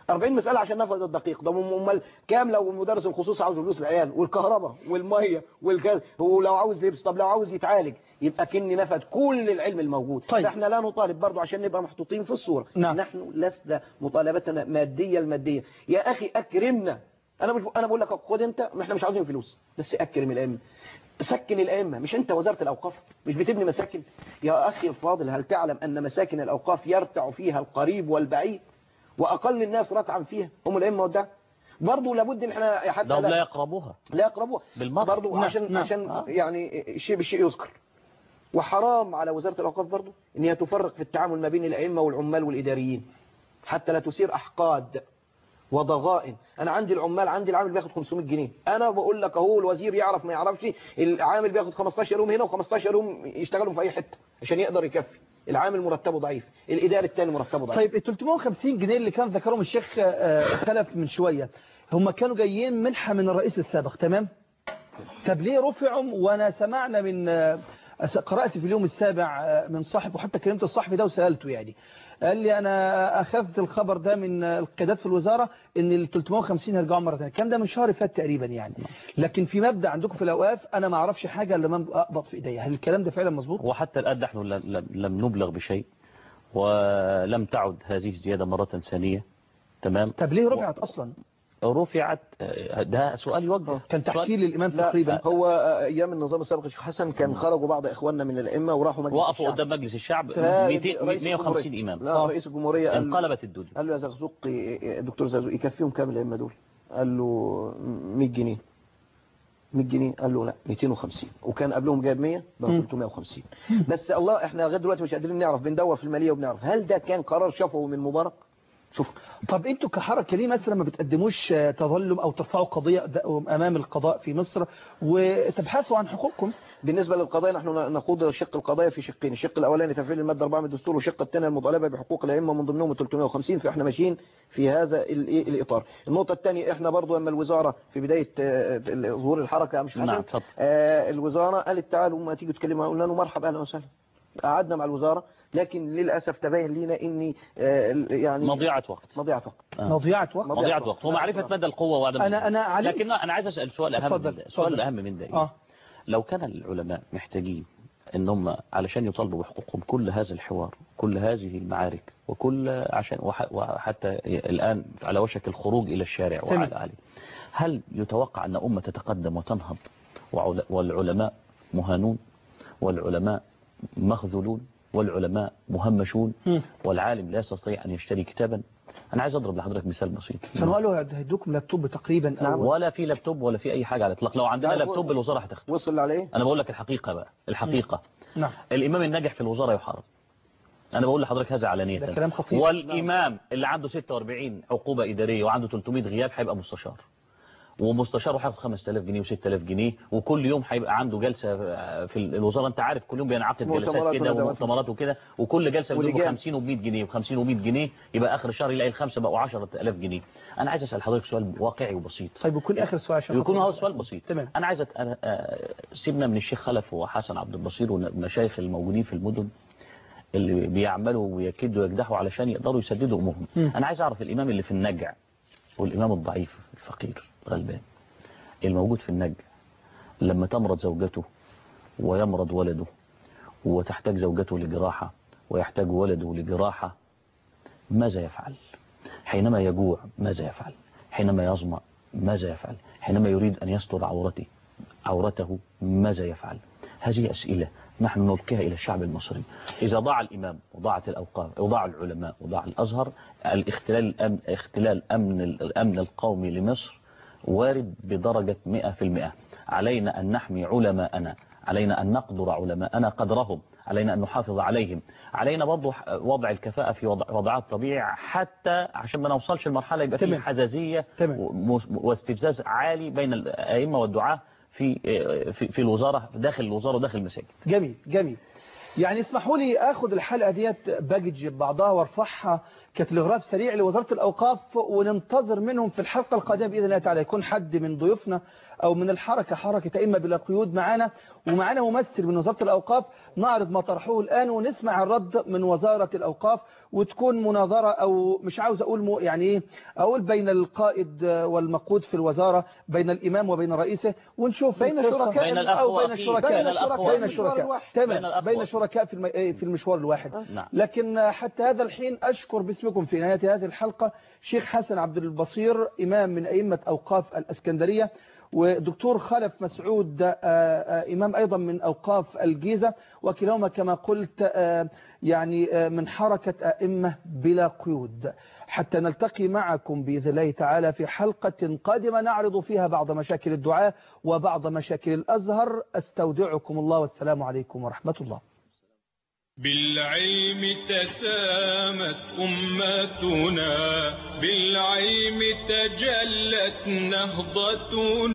40 مسألة عشان نفذ الدقيق ده امال كام لو المدرس الخصوصي عاوز فلوس العيال والكهرباء والميه والغاز ولو عاوز لبس طب لو عاوز يتعالج يبقى كني نفذ كل العلم الموجود طيب. فاحنا لا نطالب برضو عشان نبقى محطوطين في الصورة نعم. نحن لسنا مطالبتنا مادية المادية يا اخي اكرمنا انا مش انا بقول لك خد انت ما احنا مش عاوزين فلوس بس اكرم الائمه سكن الائمه مش انت وزاره الاوقاف مش بتبني مساكن يا اخي الفاضل هل تعلم ان مساكن الاوقاف يرتع فيها القريب والبعيد واقل الناس رتعا فيها هم الائمه والدعاء برضه لابد ان احنا حتى ده هم لا يقربوها لا يقربوها بالمرة برضه نعم، عشان نعم. عشان آه. يعني الشيء بالشيء يذكر وحرام على وزارة الأوقاف برضه إن هي تفرق في التعامل ما بين الأئمة والعمال والإداريين حتى لا تثير أحقاد وضغائن أنا عندي العمال عندي العامل بياخد 500 جنيه أنا بقول لك أهو الوزير يعرف ما يعرفش العامل بياخد 15 يوم هنا و15 يوم يشتغلوا في أي حتة عشان يقدر يكفي العامل مرتبه ضعيف الإداري الثاني مرتبه ضعيف طيب ال 350 جنيه اللي كان ذكرهم الشيخ آه، خلف من شوية هم كانوا جايين منحة من الرئيس السابق تمام طب ليه رفعوا وانا سمعنا من آه، أس- قرأت في اليوم السابع آه، من صاحب وحتى كلمت الصحفي ده وسألته يعني قال لي انا اخذت الخبر ده من آه، القيادات في الوزارة ان ال 350 هيرجعوا مرة ثانيه الكلام ده من شهر فات تقريبا يعني لكن في مبدأ عندكم في الاوقاف انا ما اعرفش حاجة الا ما اقبض في ايديا هل الكلام ده فعلا مظبوط وحتى الآن نحن لم- لم- لم نبلغ بشيء ولم تعد هذه الزيادة مرة ثانية تمام طب ليه رفعت اصلا رفعت آه، ده سؤال يوجه كان تحصيل للامام لا تقريبا هو آه، أيام النظام السابق الشيخ حسن كان خرجوا بعض إخواننا من الأئمة وراحوا مجلس وقفوا الشعب. قدام مجلس الشعب فرئيس 200 150 الجمهورية- إمام لا رئيس الجمهورية قال له- انقلبت الدنيا قال له يا زغزوقي الدكتور زغزوق يكفيهم كام الأئمة دول قال له 100 جنيه 100 جنيه قال له لا 250 وكان قبلهم جايب 100 بقى مم. 350 بس الله احنا لغايه دلوقتي مش قادرين نعرف بندور في الماليه وبنعرف هل ده كان قرار شفوي من مبارك شوف طب انتوا كحركة ليه مثلا ما بتقدموش آه، تظلم او ترفعوا قضية د- امام القضاء في مصر وتبحثوا عن حقوقكم بالنسبة للقضايا نحن نخوض شق القضايا في شقين الشق الأولاني تفعيل المادة 4 من الدستور والشق الثاني المطالبة بحقوق الأئمة من ضمنهم ال 350 فإحنا ماشيين في هذا ال- إيه الإطار النقطة الثانية إحنا برضو لما الوزارة في بداية آه، ظهور الحركة مش حسن نعم، اتفضل. آه، الوزارة قالت تعالوا ما تيجوا تكلموا قلنا له مرحبا أهلا وسهلا قعدنا مع الوزارة لكن للأسف تبين لنا إني آه، يعني مضيعة وقت مضيعة وقت آه. مضيعة وقت مضيعة وقت ومعرفة مدى القوة وعدم أنا- أنا علمت- لكن أنا عايز أسأل سؤال أهم اتفضل، من ده السؤال اتفضل. الأهم من ده إيه؟ اه لو كان العلماء محتاجين ان هم علشان يطالبوا بحقوقهم كل هذا الحوار كل هذه المعارك وكل عشان وح- وحتى الآن على وشك الخروج إلى الشارع تمام. وعلى عليه هل يتوقع أن أمة تتقدم وتنهض وعل- والعلماء مهانون والعلماء مخذولون والعلماء مهمشون مم. والعالم لا يستطيع أن يشتري كتابا أنا عايز أضرب لحضرتك مثال بسيط كانوا قالوا هيدوكم لابتوب تقريبا أو ولا في لابتوب ولا في أي حاجة على الإطلاق لو عندنا لا، لابتوب الوزارة هتاخده وصل عليه أنا بقول لك الحقيقة بقى الحقيقة نعم الإمام الناجح في الوزارة يحارب أنا بقول لحضرتك هذا علانية ده كلام خطير. والإمام اللي عنده 46 عقوبة إدارية وعنده 300 غياب هيبقى مستشار ومستشار هياخد 5000 جنيه و6000 جنيه وكل يوم هيبقى عنده جلسة في الوزارة انت عارف كل يوم بينعقد جلسات مؤتمرات كده وندوات. ومؤتمرات وكده وكل جلسة بيجيبوا ولجان. 50 و100 جنيه و50 و100 جنيه يبقى آخر الشهر يلاقي الخمسة بقوا 10000 جنيه أنا عايز أسأل حضرتك سؤال واقعي وبسيط طيب وكل آخر سؤال عشان يكون خاطر- هو سؤال بسيط تمام انا عايز أت- أنا آه، سيبنا من الشيخ خلف وحسن عبد البصير والمشايخ الموجودين في المدن اللي بيعملوا ويكدوا ويكدحوا علشان يقدروا يسددوا امورهم مم. انا عايز اعرف الامام اللي في النجع والامام الضعيف الفقير غلبان الموجود في النجع لما تمرض زوجته ويمرض ولده وتحتاج زوجته لجراحة ويحتاج ولده لجراحة ماذا يفعل حينما يجوع ماذا يفعل حينما يظمأ ماذا يفعل حينما يريد أن يستر عورته عورته ماذا يفعل هذه أسئلة نحن نلقيها إلى الشعب المصري إذا ضاع الإمام وضاعت الأوقاف وضاع العلماء وضاع الأزهر الاختلال الأمن, اختلال أمن الأمن القومي لمصر وارد بدرجة 100% علينا أن نحمي علماءنا علينا أن نقدر علماءنا قدرهم علينا أن نحافظ عليهم علينا برضو وضع الكفاءة في وضع وضعات طبيعي حتى عشان ما نوصلش لمرحلة يبقى فيه تمام. حزازية تمام. و- واستفزاز عالي بين الأئمة والدعاة في في في الوزارة داخل الوزارة وداخل المساجد جميل جميل يعني اسمحوا لي اخد الحلقة ديت باجج بعضها وارفعها كتلغراف سريع لوزارة الأوقاف وننتظر منهم في الحلقة القادمة بإذن الله تعالى يكون حد من ضيوفنا أو من الحركة حركة أئمة بلا قيود معانا ومعانا ممثل من وزارة الأوقاف نعرض ما طرحوه الآن ونسمع الرد من وزارة الأوقاف وتكون مناظرة أو مش عاوز أقول مو يعني إيه أقول بين القائد والمقود في الوزارة بين الإمام وبين رئيسه ونشوف بين القصة- الشركاء بين الأخ أو بين وأخيه. الشركاء بين الأخ بين وأخيه. الشركاء بين تمام الأخ بين وأخيه. الشركاء في الم- في المشوار الواحد نعم. لكن حتى هذا الحين أشكر باسمكم في نهاية هذه الحلقة شيخ حسن عبد البصير إمام من أئمة أوقاف الأسكندرية ودكتور خلف مسعود آه، آه، إمام أيضا من أوقاف الجيزة وكلاهما كما قلت آه، يعني آه، من حركة أئمة بلا قيود حتى نلتقي معكم بإذن الله تعالى في حلقة قادمة نعرض فيها بعض مشاكل الدعاء وبعض مشاكل الأزهر أستودعكم الله والسلام عليكم ورحمة الله بالعلم تسامت أمتنا بالعلم تجلت نهضتنا